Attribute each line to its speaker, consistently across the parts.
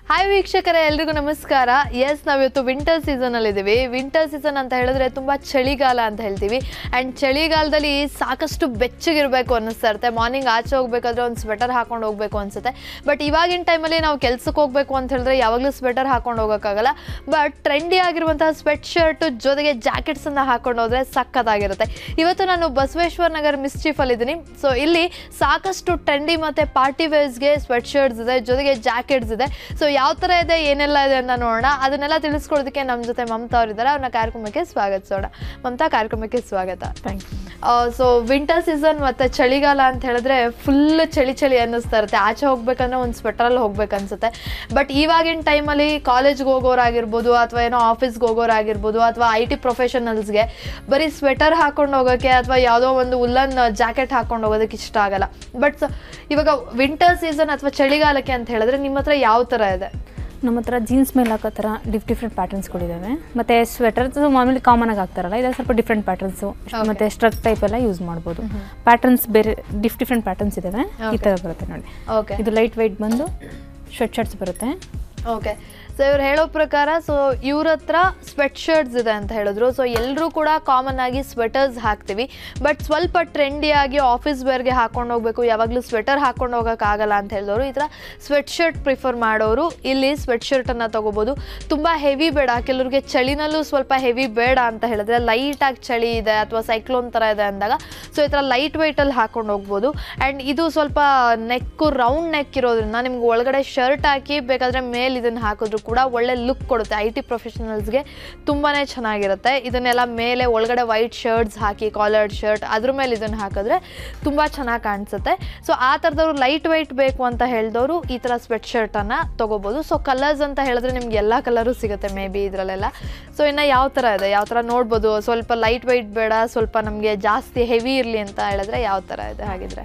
Speaker 1: Hi ವೀಕ್ಷಕರೇ ಎಲ್ರಿಗೂ ನಮಸ್ಕಾರ ಎಸ್ ನಾವಿವತ್ತು ವಿಂಟರ್ ಸೀಸನಲ್ಲಿ ಇದ್ದೀವಿ ವಿಂಟರ್ ಸೀಸನ್ ಅಂತ ಹೇಳಿದ್ರೆ ತುಂಬ ಚಳಿಗಾಲ ಅಂತ ಹೇಳ್ತೀವಿ ಆ್ಯಂಡ್ ಚಳಿಗಾಲದಲ್ಲಿ ಸಾಕಷ್ಟು ಬೆಚ್ಚಗಿರಬೇಕು ಅನ್ನಿಸ್ತಾ ಇರುತ್ತೆ ಮಾರ್ನಿಂಗ್ ಆಚೆ ಹೋಗ್ಬೇಕಾದ್ರೆ ಒಂದು ಸ್ವೆಟರ್ ಹಾಕೊಂಡು ಹೋಗ್ಬೇಕು ಅನ್ಸುತ್ತೆ ಬಟ್ ಇವಾಗಿನ ಟೈಮಲ್ಲಿ ನಾವು ಕೆಲ್ಸಕ್ಕೆ ಹೋಗ್ಬೇಕು ಅಂತ ಹೇಳಿದ್ರೆ ಯಾವಾಗಲೂ ಸ್ವೆಟರ್ ಹಾಕೊಂಡು ಹೋಗೋಕ್ಕಾಗಲ್ಲ ಬಟ್ ಟ್ರೆಂಡಿ ಆಗಿರುವಂತಹ ಸ್ವೆಟ್ ಶರ್ಟ್ ಜೊತೆಗೆ ಜಾಕೆಟ್ಸನ್ನು ಹಾಕೊಂಡು ಹೋದ್ರೆ ಸಖತ್ತಾಗಿರುತ್ತೆ ಇವತ್ತು ನಾನು ಬಸವೇಶ್ವರ ನಗರ್ ಮಿಸ್ಚೀಫಲ್ಲಿ ಇದ್ದೀನಿ ಸೊ ಇಲ್ಲಿ ಸಾಕಷ್ಟು ಟ್ರೆಂಡಿ ಮತ್ತು ಪಾರ್ಟಿ ವೇರ್ಸ್ಗೆ ಸ್ವೆಟ್ ಶರ್ಟ್ಸ್ ಇದೆ ಜೊತೆಗೆ ಜಾಕೆಟ್ಸ್ ಇದೆ ಸೊ ಯಾವ ಥರ ಇದೆ ಏನೆಲ್ಲ ಇದೆ ಅಂತ ನೋಡೋಣ ಅದನ್ನೆಲ್ಲ ತಿಳಿಸ್ಕೊಡೋದಕ್ಕೆ ನಮ್ಮ ಜೊತೆ ಮಮತಾ ಅವರಿದ್ದಾರೆ ಅವ್ರನ್ನ ಕಾರ್ಯಕ್ರಮಕ್ಕೆ ಸ್ವಾಗತಿಸೋಣ ಮಮತಾ ಕಾರ್ಯಕ್ರಮಕ್ಕೆ ಸ್ವಾಗತ
Speaker 2: thank you
Speaker 1: so winter season ಮತ್ತು ಚಳಿಗಾಲ ಅಂತ ಹೇಳಿದ್ರೆ ಫುಲ್ ಚಳಿ ಚಳಿ ಅನ್ನಿಸ್ತಾ ಇರುತ್ತೆ ಆಚೆ ಹೋಗ್ಬೇಕಂದ್ರೆ ಒಂದು ಸ್ವೆಟರಲ್ಲಿ ಹೋಗ್ಬೇಕು ಅನ್ಸುತ್ತೆ ಬಟ್ ಇವಾಗಿನ ಟೈಮಲ್ಲಿ ಕಾಲೇಜ್ಗೆ ಹೋಗೋರಾಗಿರ್ಬೋದು ಅಥವಾ ಏನೋ ಆಫೀಸ್ಗೆ ಹೋಗೋರಾಗಿರ್ಬೋದು ಅಥವಾ ಐ ಟಿ ಪ್ರೊಫೆಷನಲ್ಸ್ಗೆ ಬರೀ ಸ್ವೆಟರ್ ಹಾಕೊಂಡು ಹೋಗೋಕ್ಕೆ ಅಥವಾ ಯಾವುದೋ ಒಂದು ಉಲ್ಲನ್ ಜಾಕೆಟ್ ಹಾಕೊಂಡು ಹೋಗೋದಕ್ಕೆ ಇಷ್ಟ ಆಗಲ್ಲ ಬಟ್ ಇವಾಗ ವಿಂಟರ್ ಸೀಸನ್ ಅಥವಾ ಚಳಿಗಾಲಕ್ಕೆ ಅಂತ ಹೇಳಿದ್ರೆ ನಿಮ್ಮ ಹತ್ರ ಯಾವ ಥರ ಇದೆ
Speaker 2: ನಮ್ಮ ಹತ್ರ ಜೀನ್ಸ್ ಮೇಲೆ ಹಾಕೋ ಥರ ಡಿಫ್ ಡಿಫ್ರೆಂಟ್ ಪ್ಯಾಟರ್ನ್ಸ್ಗಳಿದ್ದಾವೆ ಮತ್ತು ಸ್ವೆಟರ್ಸ್ ಮಾಮೂಲಿ ಕಾಮನ್ ಆಗಿ ಹಾಕ್ತಾರಲ್ಲ ಇದ್ರಲ್ಲಿ ಸ್ವಲ್ಪ ಡಿಫ್ರೆಂಟ್ ಪ್ಯಾಟರ್ನ್ಸು ಮತ್ತು ಸ್ಟ್ರಕ್ ಟೈಪ್ ಎಲ್ಲ ಯೂಸ್ ಮಾಡ್ಬೋದು ಪ್ಯಾಟರ್ನ್ಸ್ ಬೇರೆ ಡಿಫ್ ಡಿಫ್ರೆಂಟ್ ಪ್ಯಾಟರ್ನ್ಸ್ ಇದ್ದಾವೆ ಈ ಥರ ಬರುತ್ತೆ ನೋಡಿ
Speaker 1: ಓಕೆ
Speaker 2: ಇದು ಲೈಟ್ ವೆಯ್ಟ್ ಬಂದು ಶರ್ಟ್ ಶರ್ಟ್ಸ್ ಬರುತ್ತೆ
Speaker 1: ಓಕೆ ಸೊ ಇವ್ರು ಹೇಳೋ ಪ್ರಕಾರ ಸೊ ಇವ್ರ ಹತ್ರ ಸ್ವೆಟ್ ಶರ್ಟ್ಸ್ ಇದೆ ಅಂತ ಹೇಳಿದ್ರು ಸೊ ಎಲ್ಲರೂ ಕೂಡ ಕಾಮನ್ ಆಗಿ ಸ್ವೆಟರ್ಸ್ ಹಾಕ್ತೀವಿ ಬಟ್ ಸ್ವಲ್ಪ ಟ್ರೆಂಡಿಯಾಗಿ ಆಫೀಸ್ ವೇರ್ಗೆ ಹಾಕೊಂಡು ಹೋಗ್ಬೇಕು ಯಾವಾಗಲೂ ಸ್ವೆಟರ್ ಹಾಕೊಂಡು ಹೋಗೋಕ್ಕಾಗಲ್ಲ ಅಂತ ಹೇಳಿದವರು ಈ ಥರ ಸ್ವೆಟ್ ಶರ್ಟ್ ಪ್ರಿಫರ್ ಮಾಡೋರು ಇಲ್ಲಿ ಸ್ವೆಟ್ ಶರ್ಟನ್ನು ತೊಗೋಬೋದು ತುಂಬ ಹೆವಿ ಬೇಡ ಕೆಲವ್ರಿಗೆ ಚಳಿನಲ್ಲೂ ಸ್ವಲ್ಪ ಹೆವಿ ಬೇಡ ಅಂತ ಹೇಳಿದ್ರೆ ಲೈಟಾಗಿ ಚಳಿ ಇದೆ ಅಥವಾ ಸೈಕ್ಲೋನ್ ಥರ ಇದೆ ಅಂದಾಗ ಸೊ ಈ ಥರ ಲೈಟ್ ವೆಯ್ಟಲ್ಲಿ ಹಾಕೊಂಡು ಹೋಗ್ಬೋದು ಆ್ಯಂಡ್ ಇದು ಸ್ವಲ್ಪ ನೆಕ್ಕು ರೌಂಡ್ ನೆಕ್ ಇರೋದ್ರಿಂದ ನಿಮ್ಗೆ ಒಳಗಡೆ ಶರ್ಟ್ ಹಾಕಿ ಬೇಕಾದರೆ ಮೇಲೆ ಇದನ್ನು ಹಾಕಿದ್ರು ಕೂಡ ಒಳ್ಳೆ ಲುಕ್ ಕೊಡುತ್ತೆ ಐ ಟಿ ಪ್ರೊಫೆಷನಲ್ಸ್ಗೆ ತುಂಬಾ ಚೆನ್ನಾಗಿರುತ್ತೆ ಇದನ್ನೆಲ್ಲ ಮೇಲೆ ಒಳಗಡೆ ವೈಟ್ ಶರ್ಟ್ಸ್ ಹಾಕಿ ಕಾಲರ್ಡ್ ಶರ್ಟ್ ಅದ್ರ ಮೇಲೆ ಇದನ್ನು ಹಾಕಿದ್ರೆ ತುಂಬ ಚೆನ್ನಾಗಿ ಕಾಣಿಸುತ್ತೆ ಸೊ ಆ ಥರದವ್ರು ಲೈಟ್ ವೈಟ್ ಬೇಕು ಅಂತ ಹೇಳಿದವರು ಈ ಥರ ಸ್ವೆಟ್ ಶರ್ಟನ್ನು ತೊಗೋಬೋದು ಸೊ ಕಲರ್ಸ್ ಅಂತ ಹೇಳಿದ್ರೆ ನಿಮ್ಗೆ ಎಲ್ಲ ಕಲರು ಸಿಗುತ್ತೆ ಮೇ ಬಿ ಇದರಲ್ಲೆಲ್ಲ ಸೊ ಇನ್ನು ಯಾವ ಥರ ಇದೆ ಯಾವ ಥರ ನೋಡ್ಬೋದು ಸ್ವಲ್ಪ ಲೈಟ್ ವೈಟ್ ಬೇಡ ಸ್ವಲ್ಪ ನಮಗೆ ಜಾಸ್ತಿ ಹೆವಿ ಇರಲಿ ಅಂತ ಹೇಳಿದ್ರೆ ಯಾವ ಥರ ಇದೆ ಹಾಗಿದ್ರೆ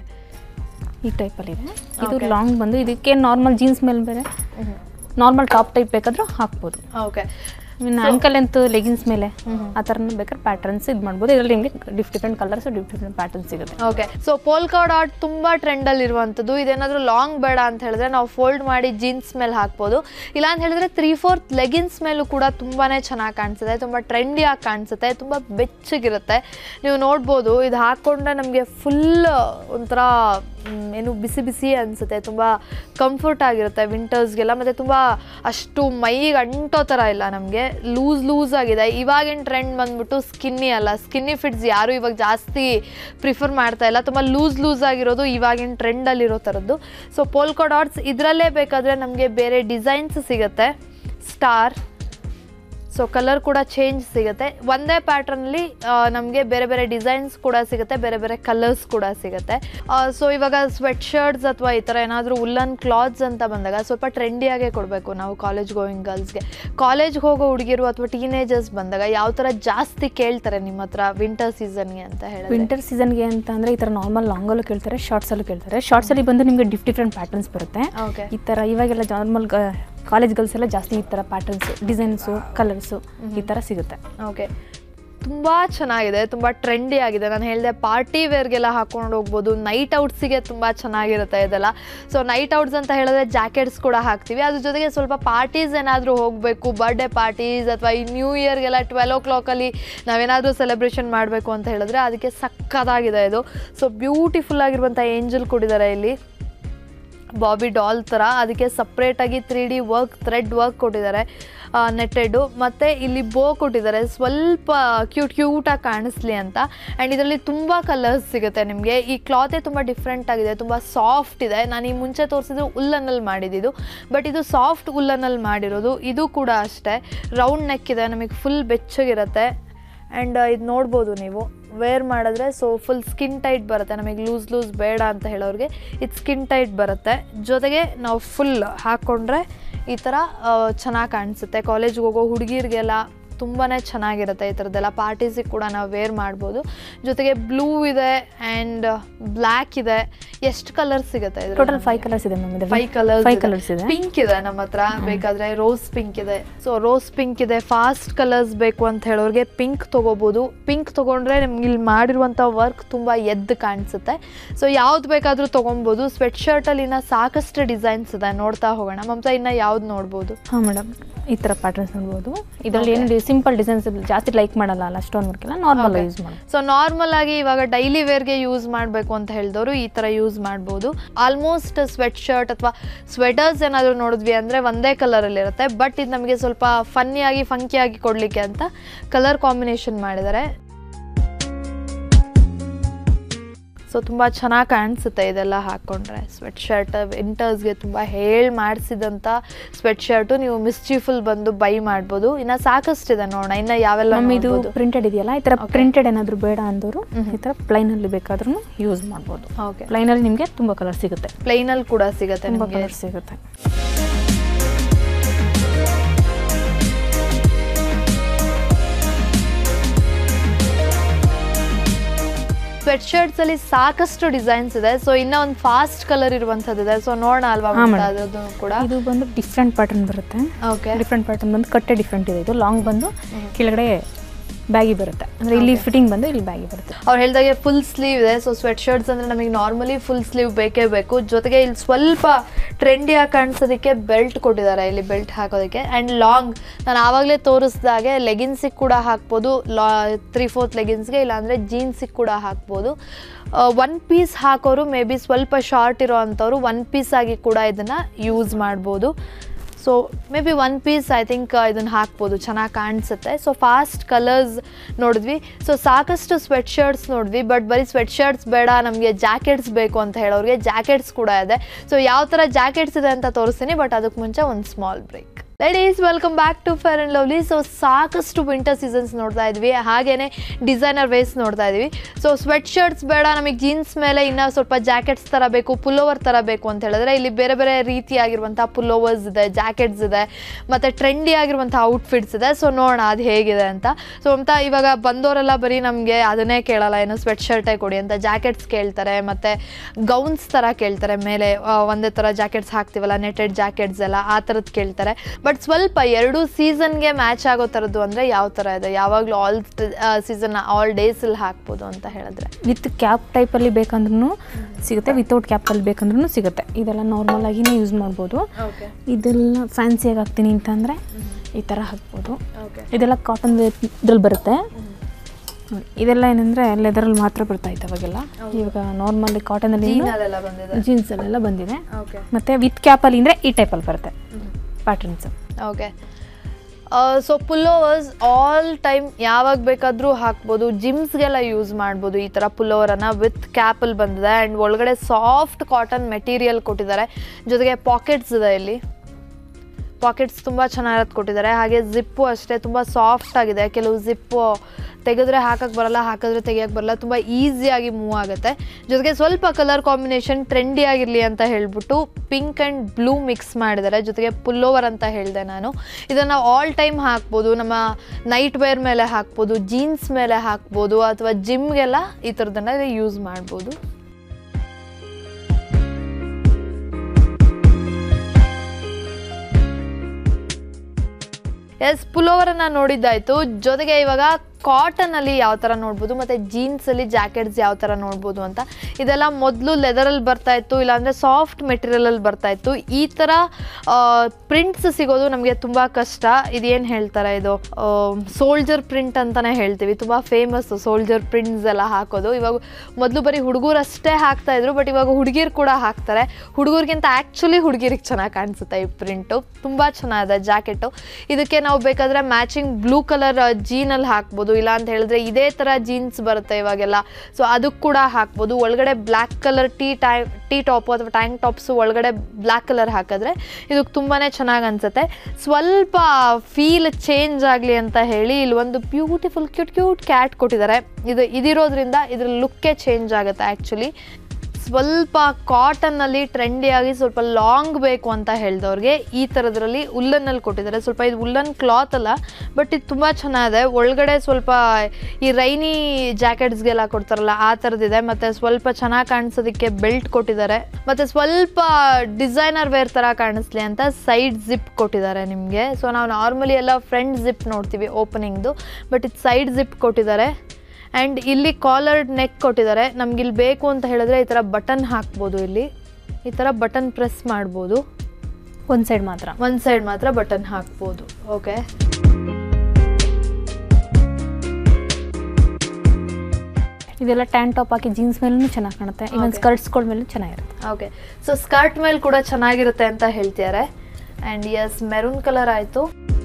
Speaker 2: ಈ ಟೈಪಲ್ಲಿದೆ ಇದು ಲಾಂಗ್ ಬಂದು ಇದಕ್ಕೆ ನಾರ್ಮಲ್ ಜೀನ್ಸ್ ಮೇಲೆ ಬೇರೆ ನಾರ್ಮಲ್ ಟಾಪ್ ಟೈಪ್ ಬೇಕಾದರೂ ಹಾಕ್ಬೋದು
Speaker 1: ಓಕೆ
Speaker 2: ಇನ್ನು ಆ್ಯಂಕಲ್ ಅಂತೂ ಲೆಗಿನ್ಸ್ ಮೇಲೆ ಆ ಥರ ಬೇಕಾದ್ರೆ ಪ್ಯಾಟರ್ನ್ಸ್ ಇದು ಮಾಡ್ಬೋದು ಇದರಲ್ಲಿ ನಿಮಗೆ diff different colours diff different patterns ಸಿಗುತ್ತೆ
Speaker 1: ಓಕೆ ಸೊ ಪೋಲ್ಕಾ ಡಾಟ್ ತುಂಬ ಟ್ರೆಂಡಲ್ಲಿ ಇರುವಂಥದ್ದು ಇದೇನಾದರೂ ಲಾಂಗ್ ಬೇಡ ಅಂತ ಹೇಳಿದ್ರೆ ನಾವು ಫೋಲ್ಡ್ ಮಾಡಿ ಜೀನ್ಸ್ ಮೇಲೆ ಹಾಕ್ಬೋದು ಇಲ್ಲ ಅಂತ ಹೇಳಿದ್ರೆ ತ್ರೀ ಫೋರ್ತ್ ಲೆಗಿನ್ಸ್ ಮೇಲೂ ಕೂಡ ತುಂಬಾ ಚೆನ್ನಾಗಿ ಕಾಣಿಸುತ್ತೆ ತುಂಬ ಟ್ರೆಂಡಿಯಾಗಿ ಕಾಣಿಸುತ್ತೆ ತುಂಬ ಬೆಚ್ಚಗಿರುತ್ತೆ ನೀವು ನೋಡ್ಬೋದು ಇದು ಹಾಕ್ಕೊಂಡ್ರೆ ನಮಗೆ ಫುಲ್ ಒಂಥರ ಮ್, ಏನು ಬಿಸಿ ಬಿಸಿ ಅನಿಸುತ್ತೆ ತುಂಬ ಕಂಫರ್ಟ್ ಆಗಿರುತ್ತೆ ವಿಂಟರ್ಸ್ಗೆಲ್ಲ ಮತ್ತು ತುಂಬ ಅಷ್ಟು ಮೈಗೆ ಅಂಟೋ ಥರ ಇಲ್ಲ ನಮಗೆ ಲೂಸ್ ಲೂಸ್ ಆಗಿದೆ ಇವಾಗಿನ ಟ್ರೆಂಡ್ ಬಂದ್ಬಿಟ್ಟು ಸ್ಕಿನ್ನಿ ಅಲ್ಲ ಸ್ಕಿನ್ನಿ ಫಿಟ್ಸ್ ಯಾರು ಇವಾಗ ಜಾಸ್ತಿ ಪ್ರಿಫರ್ ಮಾಡ್ತಾ ಇಲ್ಲ ತುಂಬ ಲೂಸ್ ಲೂಸ್ ಆಗಿರೋದು ಇವಾಗಿನ ಟ್ರೆಂಡಲ್ಲಿರೋ ಥರದ್ದು ಸೊ ಪೋಲ್ಕೋ ಡಾಟ್ಸ್ ಇದರಲ್ಲೇ ಬೇಕಾದರೆ ನಮಗೆ ಬೇರೆ ಡಿಸೈನ್ಸ್ ಸಿಗುತ್ತೆ ಸ್ಟಾರ್ ಸೊ ಕಲರ್ ಕೂಡ ಚೇಂಜ್ ಸಿಗುತ್ತೆ ಒಂದೇ ಪ್ಯಾಟ್ರನ್ಲಿ ನಮಗೆ ಬೇರೆ ಬೇರೆ ಡಿಸೈನ್ಸ್ ಕೂಡ ಸಿಗುತ್ತೆ ಬೇರೆ ಬೇರೆ ಕಲರ್ಸ್ ಕೂಡ ಸಿಗುತ್ತೆ ಸೊ ಇವಾಗ ಸ್ವೆಟ್ ಶರ್ಟ್ಸ್ ಅಥವಾ ಈ ಥರ ಏನಾದರೂ ಉಲ್ಲನ್ ಕ್ಲಾತ್ಸ್ ಅಂತ ಬಂದಾಗ ಸ್ವಲ್ಪ ಟ್ರೆಂಡಿಯಾಗೇ ಕೊಡಬೇಕು ನಾವು ಕಾಲೇಜ್ ಗೋಯಿಂಗ್ ಗರ್ಲ್ಸ್ಗೆ ಕಾಲೇಜ್ಗೆ ಹೋಗೋ ಹುಡುಗಿರು ಅಥವಾ ಟೀನೇಜರ್ಸ್ ಬಂದಾಗ ಯಾವ ಥರ ಜಾಸ್ತಿ ಕೇಳ್ತಾರೆ ನಿಮ್ಮ ಹತ್ರ ವಿಂಟರ್ ಸೀಸನ್ಗೆ ಅಂತ ಹೇಳಿ
Speaker 2: ವಿಂಟರ್ ಸೀಸನ್ಗೆ ಅಂತ ಅಂದರೆ ಈ ಥರ ನಾರ್ಮಲ್ ಲಾಂಗಲ್ಲೂ ಕೇಳ್ತಾರೆ ಶಾರ್ಟ್ಸಲ್ಲೂ ಕೇಳ್ತಾರೆ ಶಾರ್ಟ್ಸಲ್ಲಿ ಬಂದು ನಿಮಗೆ ಡಿಫ್ ಡಿಫ್ರೆಂಟ್ ಪ್ಯಾಟರ್ನ್ಸ್ ಬರುತ್ತೆ
Speaker 1: ಓಕೆ
Speaker 2: ಈ ಥರ ಇವಾಗೆಲ್ಲ ನಾರ್ಮಲ್ ಕಾಲೇಜ್ ಗರ್ಲ್ಸ್ ಎಲ್ಲ ಜಾಸ್ತಿ ಈ ಥರ ಪ್ಯಾಟರ್ನ್ಸ್ ಡಿಸೈನ್ಸು ಕಲರ್ಸು ಈ ಥರ ಸಿಗುತ್ತೆ
Speaker 1: ಓಕೆ ತುಂಬ ಚೆನ್ನಾಗಿದೆ ತುಂಬ ಟ್ರೆಂಡಿ ಆಗಿದೆ ನಾನು ಹೇಳಿದೆ ಪಾರ್ಟಿ ವೇರ್ಗೆಲ್ಲ ಹಾಕೊಂಡು ಹೋಗ್ಬೋದು ನೈಟ್ ಔಟ್ಸಿಗೆ ತುಂಬ ಚೆನ್ನಾಗಿರುತ್ತೆ ಇದೆಲ್ಲ ಸೊ ನೈಟ್ ಔಟ್ಸ್ ಅಂತ ಹೇಳಿದ್ರೆ ಜಾಕೆಟ್ಸ್ ಕೂಡ ಹಾಕ್ತೀವಿ ಅದ್ರ ಜೊತೆಗೆ ಸ್ವಲ್ಪ ಪಾರ್ಟೀಸ್ ಏನಾದರೂ ಹೋಗಬೇಕು ಬರ್ಡೇ ಪಾರ್ಟೀಸ್ ಅಥವಾ ಈ ನ್ಯೂ ಇಯರ್ಗೆಲ್ಲ ಟ್ವೆಲ್ ಓ ಕ್ಲಾಕಲ್ಲಿ ನಾವೇನಾದರೂ ಸೆಲೆಬ್ರೇಷನ್ ಮಾಡಬೇಕು ಅಂತ ಹೇಳಿದ್ರೆ ಅದಕ್ಕೆ ಸಕ್ಕತ್ತಾಗಿದೆ ಇದು ಸೊ ಬ್ಯೂಟಿಫುಲ್ ಆಗಿರುವಂಥ ಏಂಜಲ್ ಕೊಟ್ಟಿದ್ದಾರೆ ಇಲ್ಲಿ ಬಾಬಿ ಡಾಲ್ ಥರ ಅದಕ್ಕೆ ಸಪ್ರೇಟಾಗಿ three D work thread work ಕೊಟ್ಟಿದ್ದಾರೆ ನೆಟ್ಟೆಡು ಮತ್ತು ಇಲ್ಲಿ ಬೋ ಕೊಟ್ಟಿದ್ದಾರೆ ಸ್ವಲ್ಪ ಕ್ಯೂಟ್ ಕ್ಯೂಟಾಗಿ ಕಾಣಿಸ್ಲಿ ಅಂತ ಆ್ಯಂಡ್ ಇದರಲ್ಲಿ ತುಂಬ ಕಲರ್ಸ್ ಸಿಗುತ್ತೆ ನಿಮಗೆ ಈ ಕ್ಲಾತೇ ತುಂಬ ಡಿಫ್ರೆಂಟ್ ಆಗಿದೆ ತುಂಬ ಸಾಫ್ಟ್ ಇದೆ ನಾನು ಈ ಮುಂಚೆ ತೋರಿಸಿದ್ರು ಉಲ್ಲನಲ್ಲಿ ಮಾಡಿದ್ದು ಬಟ್ ಇದು ಸಾಫ್ಟ್ ಉಲ್ಲನಲ್ಲಿ ಮಾಡಿರೋದು ಇದು ಕೂಡ ಅಷ್ಟೇ ರೌಂಡ್ ನೆಕ್ ಇದೆ ನಮಗೆ ಫುಲ್ ಬೆಚ್ಚಗಿರುತ್ತೆ ಆ್ಯಂಡ್ ಇದು ನೋಡ್ಬೋದು ನೀವು ವೇರ್ ಮಾಡಿದ್ರೆ ಸೊ ಫುಲ್ ಸ್ಕಿನ್ ಟೈಟ್ ಬರುತ್ತೆ ನಮಗೆ ಲೂಸ್ ಲೂಸ್ ಬೇಡ ಅಂತ ಹೇಳೋರಿಗೆ ಇದು ಸ್ಕಿನ್ ಟೈಟ್ ಬರುತ್ತೆ ಜೊತೆಗೆ ನಾವು ಫುಲ್ ಹಾಕ್ಕೊಂಡ್ರೆ ಈ ಥರ ಚೆನ್ನಾಗಿ ಕಾಣಿಸುತ್ತೆ ಕಾಲೇಜ್ಗೆ ಹೋಗೋ ಹುಡುಗಿರಿಗೆಲ್ಲ ತುಂಬಾ ಚೆನ್ನಾಗಿರುತ್ತೆ ಈ ಥರದ್ದೆಲ್ಲ ಪಾರ್ಟೀಸಿಗೆ ಕೂಡ ನಾವು ವೇರ್ ಮಾಡ್ಬೋದು ಜೊತೆಗೆ ಬ್ಲೂ ಇದೆ ಆ್ಯಂಡ್ ಬ್ಲ್ಯಾಕ್ ಇದೆ ಎಷ್ಟು ಕಲರ್ ಸಿಗುತ್ತೆ
Speaker 2: ಟೋಟಲ್ ಫೈವ್ ಕಲರ್ಸ್ ಇದೆ ma'am
Speaker 1: five colours
Speaker 2: five colours ಇದೆ
Speaker 1: ಪಿಂಕ್ ಇದೆ ನಮ್ಮ ಹತ್ರ ಬೇಕಾದ್ರೆ ರೋಸ್ ಪಿಂಕ್ ಇದೆ ಸೊ ರೋಸ್ ಪಿಂಕ್ ಇದೆ ಫಾಸ್ಟ್ ಕಲರ್ಸ್ ಬೇಕು ಅಂತ ಹೇಳೋರಿಗೆ ಪಿಂಕ್ ತಗೋಬಹುದು ಪಿಂಕ್ ತಗೊಂಡ್ರೆ ನಿಮ್ಗೆ ಇಲ್ಲಿ ಮಾಡಿರುವಂಥ ವರ್ಕ್ ತುಂಬ ಎದ್ದು ಕಾಣಿಸುತ್ತೆ ಸೊ ಯಾವ್ದು ಬೇಕಾದರೂ ತೊಗೊಬೋದು ಸ್ವೆಟ್ ಶರ್ಟಲ್ಲಿ ಇನ್ನು ಸಾಕಷ್ಟು ಡಿಸೈನ್ಸ್ ಇದೆ ನೋಡ್ತಾ ಹೋಗೋಣ ಮಮತಾ ಇನ್ನು ಯಾವ್ದು ನೋಡ್ಬೋದು
Speaker 2: ಹಾಂ ಮೇಡಮ್ ಈ ಥರ ಪ್ಯಾಟರ್ನ್ಸ್ ನೋಡ್ಬೋದು ಇದರಲ್ಲಿ ಏನು ಸಿಂಪಲ್ ಡಿಸೈನ್ಸ್ ಜಾಸ್ತಿ ಲೈಕ್ ಮಾಡಲ್ಲ ಅಲ್ಲ ಸ್ಟೋನ್ ವರ್ಕ್ ಎಲ್ಲ ನಾರ್ಮಲ್ ಯೂಸ್ ಮಾಡಿ
Speaker 1: ಸೊ ನಾರ್ಮಲ್ ಆಗಿ ಇವಾಗ ಡೈಲಿ ವೇರ್ಗೆ ಯೂಸ್ ಮಾಡಬೇಕು ಅಂತ ಹೇಳಿದವರು ಈ ಥರ ಯೂಸ್ ಮಾಡ್ಬೋದು ಆಲ್ಮೋಸ್ಟ್ ಸ್ವೆಟ್ ಶರ್ಟ್ ಅಥವಾ ಸ್ವೆಟರ್ಸ್ ಏನಾದರೂ ನೋಡಿದ್ವಿ ಅಂದರೆ ಒಂದೇ ಕಲರಲ್ಲಿ ಇರುತ್ತೆ ಬಟ್ ಇದು ನಮಗೆ ಸ್ವಲ್ಪ ಫನ್ನಿಯಾಗಿ ಫಂಕಿಯಾಗಿ ಕೊಡಲಿಕ್ಕೆ ಅಂತ ಕಲರ್ ಕಾಂಬಿನೇಷನ್ ಮಾಡಿದ್ದಾರೆ ಸೊ ತುಂಬ ಚೆನ್ನಾಗಿ ಕಾಣಿಸುತ್ತೆ ಇದೆಲ್ಲ ಹಾಕ್ಕೊಂಡ್ರೆ ಸ್ವೆಟ್ ಶರ್ಟ್ ವಿಂಟರ್ಸ್ಗೆ ತುಂಬ ಹೇಳಿ ಮಾಡಿಸಿದಂಥ ಸ್ವೆಟ್ ಶರ್ಟು ನೀವು ಮಿಸ್ಚೀಫುಲ್ ಬಂದು ಬೈ ಮಾಡ್ಬೋದು ಇನ್ನು ಸಾಕಷ್ಟಿದೆ ನೋಡೋಣ ಇನ್ನು ಯಾವೆಲ್ಲ
Speaker 2: ಮ್ಯಾಮ್ ಇದು
Speaker 1: ನೋಡ್ಬೋದು?
Speaker 2: ಪ್ರಿಂಟೆಡ್ ಇದೆಯಲ್ಲ ಈ ಥರ
Speaker 1: Okay.
Speaker 2: ಪ್ರಿಂಟೆಡ್ ಏನಾದರೂ ಬೇಡ ಅಂದವರು ಈ ಥರ ಪ್ಲೈನಲ್ಲಿ ಬೇಕಾದ್ರೂ ಯೂಸ್ ಮಾಡ್ಬೋದು
Speaker 1: ಓಕೆ
Speaker 2: ಪ್ಲೈನಲ್ಲಿ ನಿಮಗೆ ತುಂಬ ಕಲರ್ ಸಿಗುತ್ತೆ
Speaker 1: ಪ್ಲೈನಲ್ಲಿ ಕೂಡ ಸಿಗುತ್ತೆ
Speaker 2: ತುಂಬ
Speaker 1: ನಿಮಗೆ
Speaker 2: ಕಲರ್ ಸಿಗುತ್ತೆ
Speaker 1: ಸ್ವೆಟ್ ಶರ್ಟ್ಸ್ ಅಲ್ಲಿ ಸಾಕಷ್ಟು ಡಿಸೈನ್ಸ್ ಇದೆ ಸೊ ಇನ್ನ ಒಂದು ಫಾಸ್ಟ್ ಕಲರ್ ಇರುವಂತದ್ದು ಇದೆ ಸೊ ನೋಡೋಣ ಅಲ್ವಾ
Speaker 2: ಹಾ,
Speaker 1: ಮಮತಾ
Speaker 2: madam.
Speaker 1: ಅದು ಕೂಡ
Speaker 2: ಇದು ಬಂದು ಡಿಫ್ರೆಂಟ್ ಪ್ಯಾಟರ್ನ್ ಬರುತ್ತೆ
Speaker 1: ಓಕೆ
Speaker 2: ಡಿಫ್ರೆಂಟ್ ಪ್ಯಾಟರ್ನ್ ಬಂದು ಕಟ್ಟೆ ಡಿಫ್ರೆಂಟ್ ಇದೆ ಇದು ಲಾಂಗ್ ಬಂದು ಕೆಳಗಡೆ ಬ್ಯಾಗಿ ಬರುತ್ತೆ ಅಂದರೆ ಇಲ್ಲಿ ಫಿಟ್ಟಿಂಗ್ ಬಂದು ಇಲ್ಲಿ ಬ್ಯಾಗಿ ಬರುತ್ತೆ
Speaker 1: ಅವ್ರು ಹೇಳ್ದಾಗೆ ಫುಲ್ ಸ್ಲೀವ್ ಇದೆ ಸೊ ಸ್ವೆಟ್ ಶರ್ಟ್ಸ್ ಅಂದ್ರೆ ನಮಗೆ ನಾರ್ಮಲಿ ಫುಲ್ ಸ್ಲೀವ್ ಬೇಕೇ ಬೇಕು ಜೊತೆಗೆ ಇಲ್ಲಿ ಸ್ವಲ್ಪ ಟ್ರೆಂಡಿಯಾಗಿ ಕಾಣಿಸೋದಕ್ಕೆ ಬೆಲ್ಟ್ ಕೊಟ್ಟಿದ್ದಾರೆ ಇಲ್ಲಿ ಬೆಲ್ಟ್ ಹಾಕೋದಕ್ಕೆ ಆ್ಯಂಡ್ ಲಾಂಗ್ ನಾನು ಆವಾಗಲೇ ತೋರಿಸ್ದಾಗೆ ಲೆಗಿನ್ಸಿಗೆ ಕೂಡ ಹಾಕ್ಬೋದು ಲಾ ತ್ರೀ ಫೋರ್ತ್ ಲೆಗಿನ್ಸ್ಗೆ ಇಲ್ಲಾಂದರೆ ಜೀನ್ಸಿಗೆ ಕೂಡ ಹಾಕ್ಬೋದು ಒನ್ ಪೀಸ್ ಹಾಕೋರು ಮೇ ಬಿ ಸ್ವಲ್ಪ ಶಾರ್ಟ್ ಇರೋ ಅಂಥವ್ರು ಒನ್ ಪೀಸ್ ಆಗಿ ಕೂಡ ಇದನ್ನು ಯೂಸ್ ಮಾಡ್ಬೋದು so maybe one piece I think ಇದನ್ನು ಹಾಕ್ಬೋದು ಚೆನ್ನಾಗಿ ಕಾಣಿಸುತ್ತೆ ಸೊ ಫಾಸ್ಟ್ ಕಲರ್ಸ್ ನೋಡಿದ್ವಿ ಸೊ ಸಾಕಷ್ಟು ಸ್ವೆಟ್ ಶರ್ಟ್ಸ್ ನೋಡಿದ್ವಿ ಬಟ್ ಬರೀ ಸ್ವೆಟ್ ಶರ್ಟ್ಸ್ ಬೇಡ ನಮಗೆ ಜಾಕೆಟ್ಸ್ ಬೇಕು ಅಂತ ಹೇಳೋರಿಗೆ ಜಾಕೆಟ್ಸ್ ಕೂಡ ಇದೆ ಸೊ ಯಾವ ಥರ ಜಾಕೆಟ್ಸ್ ಇದೆ ಅಂತ ತೋರಿಸ್ತೀನಿ ಬಟ್ ಅದಕ್ಕೆ ಮುಂಚೆ ಒಂದು small break ladies welcome back to Fair and Lovely so ಸಾಕಷ್ಟು ವಿಂಟರ್ ಸೀಸನ್ಸ್ ನೋಡ್ತಾ ಇದ್ವಿ ಹಾಗೇನೆ ಡಿಸೈನರ್ ವೇಸ್ ನೋಡ್ತಾ ಇದ್ವಿ ಸೊ ಸ್ವೆಟ್ ಶರ್ಟ್ಸ್ ಬೇಡ ನಮಗೆ ಜೀನ್ಸ್ ಮೇಲೆ ಇನ್ನೂ ಸ್ವಲ್ಪ ಜಾಕೆಟ್ಸ್ ಥರ ಬೇಕು ಪುಲ್ಲೋವರ್ ಥರ ಬೇಕು ಅಂತ ಹೇಳಿದ್ರೆ ಇಲ್ಲಿ ಬೇರೆ ಬೇರೆ ರೀತಿಯಾಗಿರುವಂಥ ಪುಲ್ಲೋವರ್ಸ್ ಇದೆ ಜಾಕೆಟ್ಸ್ ಇದೆ ಮತ್ತು ಟ್ರೆಂಡಿ ಆಗಿರುವಂಥ ಔಟ್ಫಿಟ್ಸ್ ಇದೆ ಸೊ ನೋಡೋಣ ಅದು ಹೇಗಿದೆ ಅಂತ ಸೊ ಅಂತ ಇವಾಗ ಬಂದವರೆಲ್ಲ ಬರೀ ನಮಗೆ ಅದನ್ನೇ ಕೇಳಲ್ಲ ಏನು ಸ್ವೆಟ್ ಶರ್ಟೇ ಕೊಡಿ ಅಂತ ಜಾಕೆಟ್ಸ್ ಕೇಳ್ತಾರೆ ಮತ್ತು ಗೌನ್ಸ್ ಥರ ಕೇಳ್ತಾರೆ ಮೇಲೆ ಆ, ಒಂದೇ ಥರ ಜಾಕೆಟ್ಸ್ ಹಾಕ್ತೀವಲ್ಲ ನೆಟೆಡ್ ಜಾಕೆಟ್ಸ್ ಎಲ್ಲ ಆ ಥರದ್ದು ಕೇಳ್ತಾರೆ ಬಟ್ ಸ್ವಲ್ಪ ಎರಡು ಸೀಸನ್ಗೆ ಮ್ಯಾಚ್ ಆಗೋ ಥರದ್ದು ಅಂದರೆ ಯಾವ ಥರ ಇದೆ ಯಾವಾಗಲೂ ಆಲ್ ಸೀಸನ್ ಆಲ್ ಡೇಸಲ್ಲಿ ಹಾಕ್ಬೋದು ಅಂತ ಹೇಳಿದ್ರೆ
Speaker 2: ವಿತ್ ಕ್ಯಾಪ್ ಟೈಪಲ್ಲಿ ಬೇಕಂದ್ರೂ ಸಿಗುತ್ತೆ ವಿತೌಟ್ ಕ್ಯಾಪಲ್ಲಿ ಬೇಕಂದ್ರೂ ಸಿಗುತ್ತೆ ಇದೆಲ್ಲ ನಾರ್ಮಲ್ ಆಗಿನೇ ಯೂಸ್ ಮಾಡ್ಬೋದು
Speaker 1: ಓಕೆ
Speaker 2: ಇದೆಲ್ಲ ಫ್ಯಾನ್ಸಿಯಾಗಿ ಹಾಕ್ತೀನಿ ಅಂತಂದರೆ ಈ ಥರ ಹಾಕ್ಬೋದು
Speaker 1: ಓಕೆ
Speaker 2: ಇದೆಲ್ಲ ಕಾಟನ್ ಇದ್ರಲ್ಲಿ ಬರುತ್ತೆ ನೋಡಿ, ಇದೆಲ್ಲ ಏನಂದರೆ ಲೆದರಲ್ಲಿ ಮಾತ್ರ ಬರ್ತಾ ಇತ್ತು ಅವಾಗೆಲ್ಲ ಇವಾಗ ನಾರ್ಮಲಿ ಕಾಟನಲ್ಲಿ
Speaker 1: ಜೀನಲ್ಲೆಲ್ಲ ಬಂದಿದೆ
Speaker 2: ಜೀನ್ಸಲ್ಲೆಲ್ಲ ಬಂದಿದೆ
Speaker 1: ಓಕೆ
Speaker 2: ಮತ್ತು ವಿತ್ ಕ್ಯಾಪಲ್ಲಿ ಅಂದರೆ ಈ ಟೈಪಲ್ಲಿ ಬರುತ್ತೆ patterns
Speaker 1: okay so pullovers all time ಯಾವಾಗ ಬೇಕಾದರೂ ಹಾಕ್ಬೋದು ಜಿಮ್ಸ್ಗೆಲ್ಲ ಯೂಸ್ ಮಾಡ್ಬೋದು ಈ ಥರ ಪುಲ್ಲೋವರನ್ನು ವಿತ್ ಕ್ಯಾಪಲ್ಲಿ ಬಂದಿದೆ ಆ್ಯಂಡ್ ಒಳಗಡೆ ಸಾಫ್ಟ್ ಕಾಟನ್ ಮೆಟೀರಿಯಲ್ ಕೊಟ್ಟಿದ್ದಾರೆ ಜೊತೆಗೆ ಪಾಕೆಟ್ಸ್ ಇದೆ ಇಲ್ಲಿ ಪಾಕೆಟ್ಸ್ ತುಂಬ ಚೆನ್ನಾಗಿರೋದು ಕೊಟ್ಟಿದ್ದಾರೆ ಹಾಗೆ ಜಿಪ್ಪು ಅಷ್ಟೇ ತುಂಬ ಸಾಫ್ಟ್ ಆಗಿದೆ ಕೆಲವು ಜಿಪ್ಪು ತೆಗೆದ್ರೆ ಹಾಕಕ್ಕೆ ಬರಲ್ಲ ಹಾಕಿದ್ರೆ ತೆಗಿಯಕ್ಕೆ ಬರಲ್ಲ ತುಂಬ ಈಸಿಯಾಗಿ ಮೂವ್ ಆಗುತ್ತೆ ಜೊತೆಗೆ ಸ್ವಲ್ಪ ಕಲರ್ ಕಾಂಬಿನೇಷನ್ ಟ್ರೆಂಡಿ ಆಗಿರಲಿ ಅಂತ ಹೇಳ್ಬಿಟ್ಟು ಪಿಂಕ್ ಆ್ಯಂಡ್ ಬ್ಲೂ ಮಿಕ್ಸ್ ಮಾಡಿದ್ದಾರೆ ಜೊತೆಗೆ ಪುಲ್ಲೋವರ್ ಅಂತ ಹೇಳಿದೆ ನಾನು ಇದನ್ನು ಆಲ್ ಟೈಮ್ ಹಾಕ್ಬೋದು ನಮ್ಮ ನೈಟ್ ವೇರ್ ಮೇಲೆ ಹಾಕ್ಬೋದು ಜೀನ್ಸ್ ಮೇಲೆ ಹಾಕ್ಬೋದು ಅಥವಾ ಜಿಮ್ಗೆಲ್ಲ ಈ ಥರದನ್ನ ಯೂಸ್ ಮಾಡ್ಬೋದು ಎಸ್ ಪುಲೋವರನ್ನು ನೋಡಿದ್ದಾಯ್ತು ಜೊತೆಗೆ ಇವಾಗ ಕಾಟನಲ್ಲಿ ಯಾವ ಥರ ನೋಡ್ಬೋದು ಮತ್ತು ಜೀನ್ಸಲ್ಲಿ ಜಾಕೆಟ್ಸ್ ಯಾವ ಥರ ನೋಡ್ಬೋದು ಅಂತ ಇದೆಲ್ಲ ಮೊದಲು ಲೆದರಲ್ಲಿ ಬರ್ತಾ ಇತ್ತು ಇಲ್ಲಾಂದರೆ ಸಾಫ್ಟ್ ಮೆಟೀರಿಯಲಲ್ಲಿ ಬರ್ತಾ ಇತ್ತು ಈ ಥರ ಪ್ರಿಂಟ್ಸ್ ಸಿಗೋದು ನಮಗೆ ತುಂಬ ಕಷ್ಟ ಇದೇನು ಹೇಳ್ತಾರೆ ಇದು ಸೋಲ್ಜರ್ ಪ್ರಿಂಟ್ ಅಂತಲೇ ಹೇಳ್ತೀವಿ ತುಂಬ ಫೇಮಸ್ಸು ಸೋಲ್ಜರ್ ಪ್ರಿಂಟ್ಸ್ ಎಲ್ಲ ಹಾಕೋದು ಇವಾಗ ಮೊದಲು ಬರೀ ಹುಡುಗರು ಅಷ್ಟೇ ಹಾಕ್ತಾ ಇದ್ರು ಬಟ್ ಇವಾಗ ಹುಡುಗಿರು ಕೂಡ ಹಾಕ್ತಾರೆ ಹುಡುಗರಿಗಿಂತ ಆ್ಯಕ್ಚುಲಿ ಹುಡುಗಿರಿಗೆ ಚೆನ್ನಾಗಿ ಕಾಣಿಸುತ್ತೆ ಈ ಪ್ರಿಂಟು ತುಂಬ ಚೆನ್ನಾಗಿದೆ ಜಾಕೆಟು ಇದಕ್ಕೆ ನಾವು ಬೇಕಾದರೆ ಮ್ಯಾಚಿಂಗ್ ಬ್ಲೂ ಕಲರ್ ಜೀನಲ್ಲಿ ಹಾಕ್ಬೋದು ಇಲ್ಲ ಅಂತ ಹೇಳಿದ್ರೆ ಇದೇ ಥರ ಜೀನ್ಸ್ ಬರುತ್ತೆ ಇವಾಗೆಲ್ಲ ಸೊ ಅದಕ್ಕೆ ಕೂಡ ಹಾಕ್ಬೋದು ಒಳಗಡೆ ಬ್ಲ್ಯಾಕ್ ಕಲರ್ ಟೀ ಟೈ ಟೀ ಟಾಪು ಅಥವಾ ಟ್ಯಾಂಕ್ ಟಾಪ್ಸು ಒಳಗಡೆ ಬ್ಲ್ಯಾಕ್ ಕಲರ್ ಹಾಕಿದ್ರೆ ಇದಕ್ಕೆ ತುಂಬಾ ಚೆನ್ನಾಗಿ ಅನಿಸುತ್ತೆ ಸ್ವಲ್ಪ ಫೀಲ್ ಚೇಂಜ್ ಆಗಲಿ ಅಂತ ಹೇಳಿ ಇಲ್ಲಿ ಒಂದು ಬ್ಯೂಟಿಫುಲ್ ಕ್ಯೂಟ್ ಕ್ಯೂಟ್ ಕ್ಯಾಟ್ ಕೊಟ್ಟಿದ್ದಾರೆ ಇದು ಇದಿರೋದ್ರಿಂದ ಇದ್ರ ಲುಕ್ಕೇ ಚೇಂಜ್ ಆಗುತ್ತೆ ಆ್ಯಕ್ಚುಲಿ ಸ್ವಲ್ಪ ಕಾಟನ್ನಲ್ಲಿ ಟ್ರೆಂಡಿಯಾಗಿ ಸ್ವಲ್ಪ ಲಾಂಗ್ ಬೇಕು ಅಂತ ಹೇಳಿದವ್ರಿಗೆ ಈ ಥರದ್ರಲ್ಲಿ ಉಲ್ಲನ್ನಲ್ಲಿ ಕೊಟ್ಟಿದ್ದಾರೆ ಸ್ವಲ್ಪ ಇದು ಉಲ್ಲನ್ ಕ್ಲಾತ್ ಅಲ್ಲ ಬಟ್ ಇದು ತುಂಬ ಚೆನ್ನಾಗಿದೆ ಒಳಗಡೆ ಸ್ವಲ್ಪ ಈ ರೈನಿ ಜಾಕೆಟ್ಸ್ಗೆಲ್ಲ ಕೊಡ್ತಾರಲ್ಲ ಆ ಥರದ್ದಿದೆ ಮತ್ತು ಸ್ವಲ್ಪ ಚೆನ್ನಾಗಿ ಕಾಣಿಸೋದಕ್ಕೆ ಬೆಲ್ಟ್ ಕೊಟ್ಟಿದ್ದಾರೆ ಮತ್ತು ಸ್ವಲ್ಪ ಡಿಸೈನರ್ ವೇರ್ ಥರ ಕಾಣಿಸ್ಲಿ ಅಂತ ಸೈಡ್ ಜಿಪ್ ಕೊಟ್ಟಿದ್ದಾರೆ ನಿಮಗೆ ಸೊ ನಾವು ನಾರ್ಮಲಿ ಎಲ್ಲ ಫ್ರಂಟ್ ಜಿಪ್ ನೋಡ್ತೀವಿ ಓಪನಿಂಗ್ದು ಬಟ್ ಇದು ಸೈಡ್ ಜಿಪ್ ಕೊಟ್ಟಿದ್ದಾರೆ ಆ್ಯಂಡ್ ಇಲ್ಲಿ ಕಾಲರ್ಡ್ ನೆಕ್ ಕೊಟ್ಟಿದ್ದಾರೆ ನಮ್ಗೆ ಇಲ್ಲಿ ಬೇಕು ಅಂತ ಹೇಳಿದ್ರೆ ಈ ಥರ ಬಟನ್ ಹಾಕ್ಬೋದು ಇಲ್ಲಿ ಈ ಥರ ಬಟನ್ ಪ್ರೆಸ್ ಮಾಡ್ಬೋದು
Speaker 2: ಒಂದು ಸೈಡ್ ಮಾತ್ರ
Speaker 1: ಒಂದು ಸೈಡ್ ಮಾತ್ರ ಬಟನ್ ಹಾಕ್ಬೋದು ಓಕೆ
Speaker 2: ಇದೆಲ್ಲ ಟ್ಯಾನ್ ಟಾಪ್ ಹಾಕಿ ಜೀನ್ಸ್ ಮೇಲೂ ಚೆನ್ನಾಗಿ ಕಾಣುತ್ತೆ ಇವನ್
Speaker 1: Okay.
Speaker 2: ಸ್ಕರ್ಟ್ಸ್ಗಳ ಮೇಲೂ ಚೆನ್ನಾಗಿರುತ್ತೆ
Speaker 1: ಓಕೆ ಸೊ ಸ್ಕರ್ಟ್ ಮೇಲೆ ಕೂಡ ಚೆನ್ನಾಗಿರುತ್ತೆ ಅಂತ ಹೇಳ್ತಿದ್ದಾರೆ ಆ್ಯಂಡ್ ಎಸ್ ಮೆರೂನ್ ಕಲರ್ ಆಯಿತು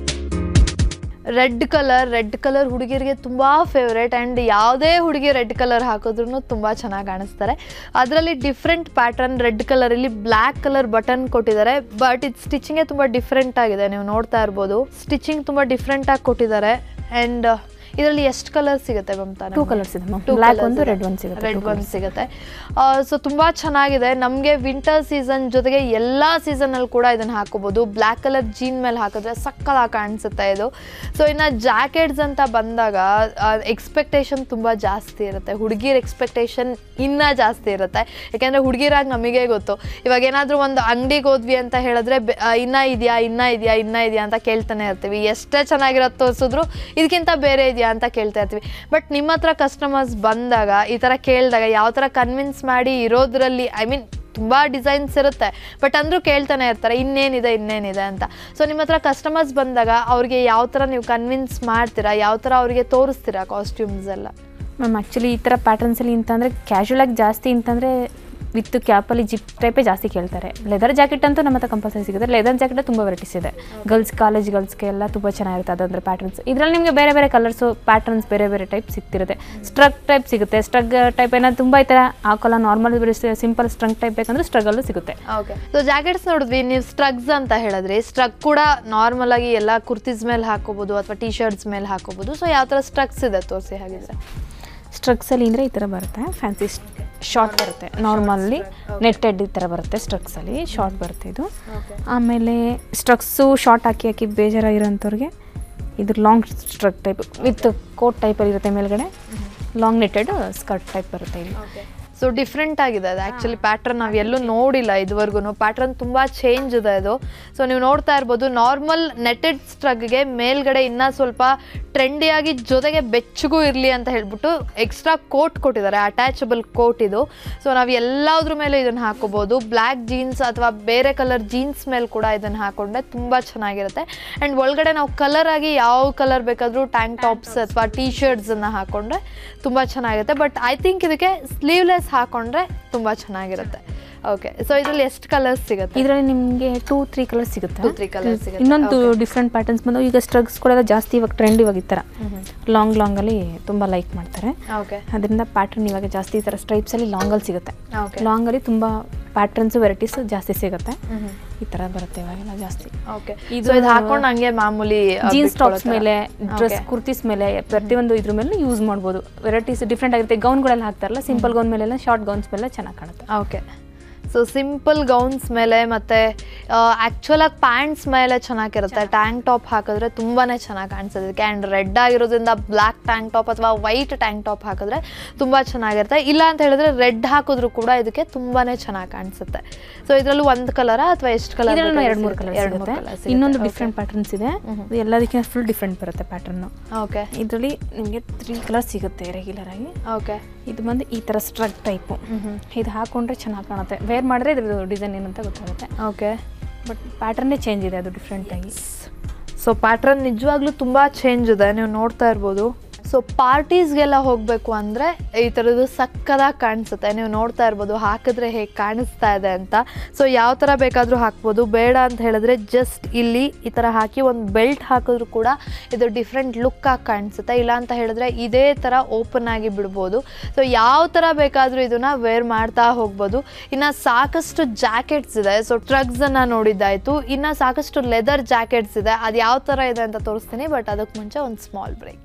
Speaker 1: ರೆಡ್ ಕಲರ್ ರೆಡ್ ಕಲರ್ ಹುಡುಗಿರಿಗೆ ತುಂಬ ಫೇವ್ರೇಟ್ ಆ್ಯಂಡ್ ಯಾವುದೇ ಹುಡುಗಿ ರೆಡ್ ಕಲರ್ ಹಾಕಿದ್ರೂ ತುಂಬ ಚೆನ್ನಾಗಿ ಕಾಣಿಸ್ತಾರೆ ಅದರಲ್ಲಿ ಡಿಫ್ರೆಂಟ್ ಪ್ಯಾಟರ್ನ್ ರೆಡ್ ಕಲರಲ್ಲಿ ಬ್ಲ್ಯಾಕ್ ಕಲರ್ ಬಟನ್ ಕೊಟ್ಟಿದ್ದಾರೆ ಬಟ್ ಇದು ಸ್ಟಿಚಿಂಗೇ ತುಂಬ ಡಿಫ್ರೆಂಟ್ ಆಗಿದೆ ನೀವು ನೋಡ್ತಾ ಇರ್ಬೋದು ಸ್ಟಿಚಿಂಗ್ ತುಂಬ ಡಿಫ್ರೆಂಟಾಗಿ ಕೊಟ್ಟಿದ್ದಾರೆ ಆ್ಯಂಡ್ ಇದರಲ್ಲಿ ಎಷ್ಟು ಕಲರ್ ಸಿಗುತ್ತೆ ಮಮತಾ
Speaker 2: ಟೂ ಕಲರ್ಸ್ ಇದೆ ಮ್ಯಾಮ್ ಬ್ಲ್ಯಾಕ್ ಒಂದು ರೆಡ್ ಒಂದು ಸಿಗುತ್ತೆ
Speaker 1: ರೆಡ್ ಒಂದು ಸಿಗುತ್ತೆ ಸೊ ತುಂಬ ಚೆನ್ನಾಗಿದೆ ನಮಗೆ ವಿಂಟರ್ ಸೀಸನ್ ಜೊತೆಗೆ ಎಲ್ಲ ಸೀಸನಲ್ಲಿ ಕೂಡ ಇದನ್ನು ಹಾಕೋಬೋದು ಬ್ಲ್ಯಾಕ್ ಕಲರ್ ಜೀನ್ ಮೇಲೆ ಹಾಕಿದ್ರೆ ಸಕ್ಕದಾಗಿ ಕಾಣಿಸುತ್ತೆ ಇದು ಸೊ ಇನ್ನು ಜಾಕೆಟ್ಸ್ ಅಂತ ಬಂದಾಗ ಎಕ್ಸ್ಪೆಕ್ಟೇಷನ್ ತುಂಬ ಜಾಸ್ತಿ ಇರುತ್ತೆ ಹುಡುಗಿರ ಎಕ್ಸ್ಪೆಕ್ಟೇಷನ್ ಇನ್ನೂ ಜಾಸ್ತಿ ಇರುತ್ತೆ ಯಾಕೆಂದರೆ ಹುಡುಗಿರಾಗಿ ನಮಗೆ ಗೊತ್ತು ಇವಾಗ ಏನಾದರೂ ಒಂದು ಅಂಗಡಿಗೆ ಹೋದ್ವಿ ಅಂತ ಹೇಳಿದ್ರೆ ಬೆ- ಆ, ಇನ್ನ ಇದೆಯಾ ಇನ್ನ ಇದೆಯಾ ಇನ್ನ ಇದೆಯಾ ಅಂತ ಕೇಳ್ತಾನೆ ಇರ್ತೀವಿ ಎಷ್ಟೇ ಚೆನ್ನಾಗಿರೋದು ತೋರಿಸಿದ್ರು ಇದಕ್ಕಿಂತ ಬೇರೆ ಇದೆಯಾ ಅಂತ ಕೇಳ್ತಾ ಇರ್ತೀವಿ ಬಟ್ ನಿಮ್ಮ ಹತ್ರ ಕಸ್ಟಮರ್ಸ್ ಬಂದಾಗ ಈ ಥರ ಕೇಳಿದಾಗ ಯಾವ ಥರ ಕನ್ವಿನ್ಸ್ ಮಾಡಿ ಇರೋದ್ರಲ್ಲಿ ಐ ಮೀನ್ ತುಂಬ ಡಿಸೈನ್ಸ್ ಇರುತ್ತೆ ಬಟ್ ಅಂದರೂ ಕೇಳ್ತಾನೆ ಇರ್ತಾರೆ ಇನ್ನೇನಿದೆ ಇನ್ನೇನಿದೆ ಅಂತ ಸೊ ನಿಮ್ಮ ಹತ್ರ ಕಸ್ಟಮರ್ಸ್ ಬಂದಾಗ ಅವ್ರಿಗೆ ಯಾವ ಥರ ನೀವು ಕನ್ವಿನ್ಸ್ ಮಾಡ್ತೀರಾ ಯಾವ ಥರ ಅವರಿಗೆ ತೋರಿಸ್ತೀರಾ ಕಾಸ್ಟ್ಯೂಮ್ಸ್ ಎಲ್ಲ
Speaker 2: ಮ್ಯಾಮ್ ಆ್ಯಕ್ಚುಲಿ ಈ ಥರ ಪ್ಯಾಟರ್ನ್ಸಲ್ಲಿ ಅಂತಂದರೆ ಕ್ಯಾಶುವಲ್ ಆಗಿ ಜಾಸ್ತಿ ಅಂತಂದರೆ ವಿತ್ ಕ್ಯಾಪಲ್ಲಿ ಜಿಪ್ ಟೈಪೇ ಜಾಸ್ತಿ ಕೇಳ್ತಾರೆ ಲೆದರ್ ಜಾಕೆಟ್ ಅಂತೂ ನಮ್ಮ ಹತ್ರ ಕಂಪಲ್ಸರಿ ಸಿಗುತ್ತೆ ಲೆದರ್ ಜಾಕೆಟ್ ತುಂಬ ವೆರೈಟೀಸ್ ಇದೆ ಗರ್ಲ್ಸ್ ಕಾಲೇಜ್ ಗರ್ಲ್ಸ್ಗೆ ಎಲ್ಲ ತುಂಬ ಚೆನ್ನಾಗಿರುತ್ತೆ ಅದಂದ್ರೆ ಪ್ಯಾಟರ್ನ್ಸ್ ಇದರಲ್ಲಿ ನಿಮಗೆ ಬೇರೆ ಬೇರೆ ಕಲರ್ಸು ಪ್ಯಾಟರ್ನ್ಸ್ ಬೇರೆ ಬೇರೆ ಟೈಪ್ ಸಿಗ್ತಿರುತ್ತೆ ಸ್ಟ್ರಗ್ ಟೈಪ್ ಸಿಗುತ್ತೆ ಸ್ಟ್ರಗ್ ಟೈಪ್ ಏನಾದ್ರು ತುಂಬ ಈ ಥರ ಹಾಕೋಲ್ಲ ನಾರ್ಮಲ್ ಸಿಂಪಲ್ ಸ್ಟ್ರಂಗ್ ಟೈಪ್ ಬೇಕಂದ್ರೆ ಸ್ಟ್ರಗಲ್ಲೂ ಸಿಗುತ್ತೆ
Speaker 1: ಓಕೆ ಸೊ ಜಾಕೆಟ್ಸ್ ನೋಡಿದ್ವಿ ನೀವು ಸ್ಟ್ರಗ್ಸ್ ಅಂತ ಹೇಳಿದ್ರಿ ಸ್ಟ್ರಗ್ ಕೂಡ ನಾರ್ಮಲ್ ಆಗಿ ಎಲ್ಲ ಕುರ್ತೀಸ್ ಮೇಲೆ ಹಾಕೋಬಹುದು ಅಥವಾ ಟಿ ಶರ್ಟ್ಸ್ ಮೇಲೆ ಹಾಕೋಬಹುದು ಸೊ ಯಾವ ಥರ ಸ್ಟ್ರಗ್ಸ್ ಇದೆ ತೋರಿಸಿ ಹಾಗಿದ್ರೆ
Speaker 2: ಸ್ಟ್ರಗ್ಸಲ್ಲಿ ಅಂದರೆ ಈ ಥರ ಬರುತ್ತೆ ಫ್ಯಾನ್ಸಿ ಶಾರ್ಟ್ ಬರುತ್ತೆ ನಾರ್ಮಲ್ಲಿ ನೆಟ್ಟೆಡ್ ಈ ಥರ ಬರುತ್ತೆ ಸ್ಟ್ರಗ್ಸಲ್ಲಿ ಶಾರ್ಟ್ ಬರುತ್ತೆ ಇದು ಆಮೇಲೆ ಸ್ಟ್ರಕ್ಸು ಶಾರ್ಟ್ ಹಾಕಿ ಹಾಕಿ ಬೇಜಾರಾಗಿರೋಂಥವ್ರಿಗೆ ಇದು long struck type with coat ಟೈಪಲ್ಲಿ ಇರುತ್ತೆ ಮೇಲ್ಗಡೆ ಲಾಂಗ್ ನೆಟ್ಟೆಡ್ ಸ್ಕರ್ಟ್ ಟೈಪ್ ಬರುತ್ತೆ ಇಲ್ಲಿ
Speaker 1: ಸೊ ಡಿಫ್ರೆಂಟ್ ಆಗಿದೆ ಅದು ಆ್ಯಕ್ಚುಲಿ ಪ್ಯಾಟ್ರನ್ ನಾವು ಎಲ್ಲೂ ನೋಡಿಲ್ಲ ಇದುವರೆಗೂ ಪ್ಯಾಟ್ರನ್ ತುಂಬ ಚೇಂಜ್ ಇದೆ ಅದು ಸೊ ನೀವು ನೋಡ್ತಾ ಇರ್ಬೋದು ನಾರ್ಮಲ್ ನೆಟೆಡ್ ಸ್ಟ್ರಗ್ಗೆ ಮೇಲ್ಗಡೆ ಇನ್ನೂ ಸ್ವಲ್ಪ ಟ್ರೆಂಡಿಯಾಗಿ ಜೊತೆಗೆ ಬೆಚ್ಚಗೂ ಇರಲಿ ಅಂತ ಹೇಳ್ಬಿಟ್ಟು ಎಕ್ಸ್ಟ್ರಾ ಕೋಟ್ ಕೊಟ್ಟಿದ್ದಾರೆ ಅಟ್ಯಾಚಬಲ್ ಕೋಟ್ ಇದು ಸೊ ನಾವು ಎಲ್ಲದ್ರ ಮೇಲೆ ಇದನ್ನು ಹಾಕೋಬೋದು ಬ್ಲ್ಯಾಕ್ ಜೀನ್ಸ್ ಅಥವಾ ಬೇರೆ ಕಲರ್ ಜೀನ್ಸ್ ಮೇಲೆ ಕೂಡ ಇದನ್ನು ಹಾಕೊಂಡ್ರೆ ತುಂಬ ಚೆನ್ನಾಗಿರುತ್ತೆ ಆ್ಯಂಡ್ ಒಳಗಡೆ ನಾವು ಕಲರ್ ಆಗಿ ಯಾವ ಕಲರ್ ಬೇಕಾದರೂ ಟ್ಯಾಂಕ್ ಟಾಪ್ಸ್ ಅಥವಾ ಟೀ ಶರ್ಟ್ಸನ್ನು ಹಾಕೊಂಡ್ರೆ ತುಂಬ ಚೆನ್ನಾಗಿರುತ್ತೆ ಬಟ್ ಐ ಥಿಂಕ್ ಇದಕ್ಕೆ ಸ್ಲೀವ್ಲೆಸ್ ಹಾಕೊಂಡ್ರೆ ತುಂಬ ಚೆನ್ನಾಗಿರುತ್ತೆ ಓಕೆ ಸೊ ಇದರಲ್ಲಿ ಎಷ್ಟು ಕಲರ್ಸ್ ಸಿಗುತ್ತೆ
Speaker 2: ಇದರಲ್ಲಿ ನಿಮಗೆ ಟೂ ತ್ರೀ ಕಲರ್ಸ್ ಸಿಗುತ್ತೆ
Speaker 1: Two, three colours ಸಿಗುತ್ತೆ.
Speaker 2: ಇನ್ನೊಂದು ಡಿಫ್ರೆಂಟ್ ಪ್ಯಾಟರ್ನ್ಸ್ ಬಂದು ಈಗ ಸ್ಟ್ರಗ್ಸ್ ಕೂಡ ಜಾಸ್ತಿ ಇವಾಗ ಟ್ರೆಂಡ್ ಇವಾಗ ಈ ಥರ ಲಾಂಗ್ ಲಾಂಗಲ್ಲಿ ತುಂಬ ಲೈಕ್ ಮಾಡ್ತಾರೆ
Speaker 1: ಓಕೆ
Speaker 2: ಅದರಿಂದ ಪ್ಯಾಟರ್ನ್ ಇವಾಗ ಜಾಸ್ತಿ ಈ ಥರ ಸ್ಟ್ರೈಪ್ಸಲ್ಲಿ ಲಾಂಗಲ್ಲಿ ಸಿಗುತ್ತೆ
Speaker 1: ಓಕೆ
Speaker 2: ಲಾಂಗಲ್ಲಿ ತುಂಬ ಪ್ಯಾಟರ್ನ್ಸ್ ವೆರೈಟೀಸ್ ಜಾಸ್ತಿ ಸಿಗುತ್ತೆ ಈ ಥರ ಬರುತ್ತೆ ಇವಾಗೆಲ್ಲ ಜಾಸ್ತಿ
Speaker 1: ಓಕೆ
Speaker 2: ಇದು-
Speaker 1: ಇದು ಇದು ಹಾಕೊಂಡು ಹಂಗೆ ಮಾಮೂಲಿ ಆ,
Speaker 2: ಜೀನ್ಸ್ ಟಾಪ್ಸ್
Speaker 1: ಬಿಟ್ಕೊಳ್ಳೋ
Speaker 2: ಮೇಲೆ
Speaker 1: ಥರ.
Speaker 2: Dress
Speaker 1: Okay.
Speaker 2: ಕುರ್ತೀಸ್ ಮೇಲೆ ಪ್ರತಿಯೊಂದು ಇದ್ರ ಮೇಲೆ ಯೂಸ್ ಮಾಡ್ಬೋದು ವೆರೈಟೀಸ್ ಡಿಫ್ರೆಂಟ್ ಆಗಿರುತ್ತೆ ಗೌನ್ಗಳೆಲ್ಲ ಹಾಕ್ತಾರಲ್ಲ ಸಿಂಪಲ್ ಗೌನ್ ಮೇಲೆಲ್ಲ ಶಾರ್ಟ್ ಗೌನ್ಸ್ ಮೇಲೆ ಚೆನ್ನಾಗಿ ಕಾಣುತ್ತೆ
Speaker 1: ಓಕೆ ಸೊ ಸಿಂಪಲ್ ಗೌನ್ಸ್ ಮೇಲೆ ಮತ್ತು ಆ್ಯಕ್ಚುಲಾಗಿ ಪ್ಯಾಂಟ್ಸ್ ಮೇಲೆ ಚೆನ್ನಾಗಿರುತ್ತೆ ಟ್ಯಾಂಕ್ ಟಾಪ್ ಹಾಕಿದ್ರೆ ತುಂಬಾ ಚೆನ್ನಾಗಿ ಕಾಣಿಸೋದಕ್ಕೆ ಆ್ಯಂಡ್ ರೆಡ್ ಆಗಿರೋದ್ರಿಂದ ಬ್ಲ್ಯಾಕ್ ಟ್ಯಾಂಕ್ ಟಾಪ್ ಅಥವಾ ವೈಟ್ ಟ್ಯಾಂಕ್ ಟಾಪ್ ಹಾಕಿದ್ರೆ ತುಂಬ ಚೆನ್ನಾಗಿರುತ್ತೆ ಇಲ್ಲ ಅಂತ ಹೇಳಿದ್ರೆ ರೆಡ್ ಹಾಕಿದ್ರು ಕೂಡ ಇದಕ್ಕೆ ತುಂಬಾ ಚೆನ್ನಾಗಿ ಕಾಣಿಸುತ್ತೆ ಸೊ ಇದರಲ್ಲೂ ಒಂದು ಕಲರಾ ಅಥವಾ ಎಷ್ಟು ಕಲರ್
Speaker 2: ಇದರಲ್ಲೂ ಎರಡು ಮೂರು ಕಲರ್ ಸಿಗುತ್ತೆ ಇನ್ನೊಂದು ಡಿಫ್ರೆಂಟ್ ಪ್ಯಾಟರ್ನ್ಸ್ ಇದೆ ಇದು ಎಲ್ಲದಕ್ಕಿಂತ ಫುಲ್ ಡಿಫ್ರೆಂಟ್ ಬರುತ್ತೆ ಪ್ಯಾಟರ್ನ್
Speaker 1: ಓಕೆ
Speaker 2: ಇದರಲ್ಲಿ ನಿಮಗೆ ತ್ರೀ ಕಲರ್ ಸಿಗುತ್ತೆ ರೆಗ್ಯುಲರ್ ಆಗಿ
Speaker 1: ಓಕೆ
Speaker 2: ಇದು ಬಂದು ಈ ಥರ ಸ್ಟ್ರಗ್ ಟೈಪು ಇದು ಹಾಕೊಂಡ್ರೆ ಚೆನ್ನಾಗಿ ಕಾಣುತ್ತೆ ವೇರ್ ಮಾಡಿದ್ರೆ ಇದ್ರದ್ದು ಡಿಸೈನ್ ಏನಂತ ಗೊತ್ತಾಗುತ್ತೆ
Speaker 1: ಓಕೆ
Speaker 2: ಬಟ್ ಪ್ಯಾಟರ್ನೇ ಚೇಂಜ್ ಇದೆ ಅದು ಡಿಫ್ರೆಂಟ್ ಆಗಿ
Speaker 1: ಸೊ ಪ್ಯಾಟ್ರನ್ ನಿಜವಾಗ್ಲೂ ತುಂಬ ಚೇಂಜ್ ಇದೆ ನೀವು ನೋಡ್ತಾ ಇರ್ಬೋದು ಸೊ ಪಾರ್ಟೀಸ್ಗೆಲ್ಲ ಹೋಗಬೇಕು ಅಂದರೆ ಈ ಥರದ್ದು ಸಕ್ಕದಾಗಿ ಕಾಣಿಸುತ್ತೆ ನೀವು ನೋಡ್ತಾ ಇರ್ಬೋದು ಹಾಕಿದ್ರೆ ಹೇಗೆ ಕಾಣಿಸ್ತಾ ಇದೆ ಅಂತ ಸೊ ಯಾವ ಥರ ಬೇಕಾದರೂ ಹಾಕ್ಬೋದು ಬೇಡ ಅಂತ ಹೇಳಿದ್ರೆ ಜಸ್ಟ್ ಇಲ್ಲಿ ಈ ಥರ ಹಾಕಿ ಒಂದು ಬೆಲ್ಟ್ ಹಾಕಿದ್ರು ಕೂಡ ಇದು ಡಿಫ್ರೆಂಟ್ ಲುಕ್ ಆಗಿ ಕಾಣಿಸುತ್ತೆ ಇಲ್ಲ ಅಂತ ಹೇಳಿದ್ರೆ ಇದೇ ಥರ ಓಪನ್ ಆಗಿ ಬಿಡ್ಬೋದು ಸೊ ಯಾವ ಥರ ಬೇಕಾದರೂ ಇದನ್ನು ವೇರ್ ಮಾಡ್ತಾ ಹೋಗ್ಬೋದು ಇನ್ನು ಸಾಕಷ್ಟು ಜಾಕೆಟ್ಸ್ ಇದೆ ಸೊ ಟ್ರಗ್ಸನ್ನು ನೋಡಿದ್ದಾಯಿತು ಇನ್ನು ಸಾಕಷ್ಟು ಲೆದರ್ ಜಾಕೆಟ್ಸ್ ಇದೆ ಅದು ಯಾವ ಥರ ಇದೆ ಅಂತ ತೋರಿಸ್ತೀನಿ ಬಟ್ ಅದಕ್ಕೆ ಮುಂಚೆ ಒಂದು small break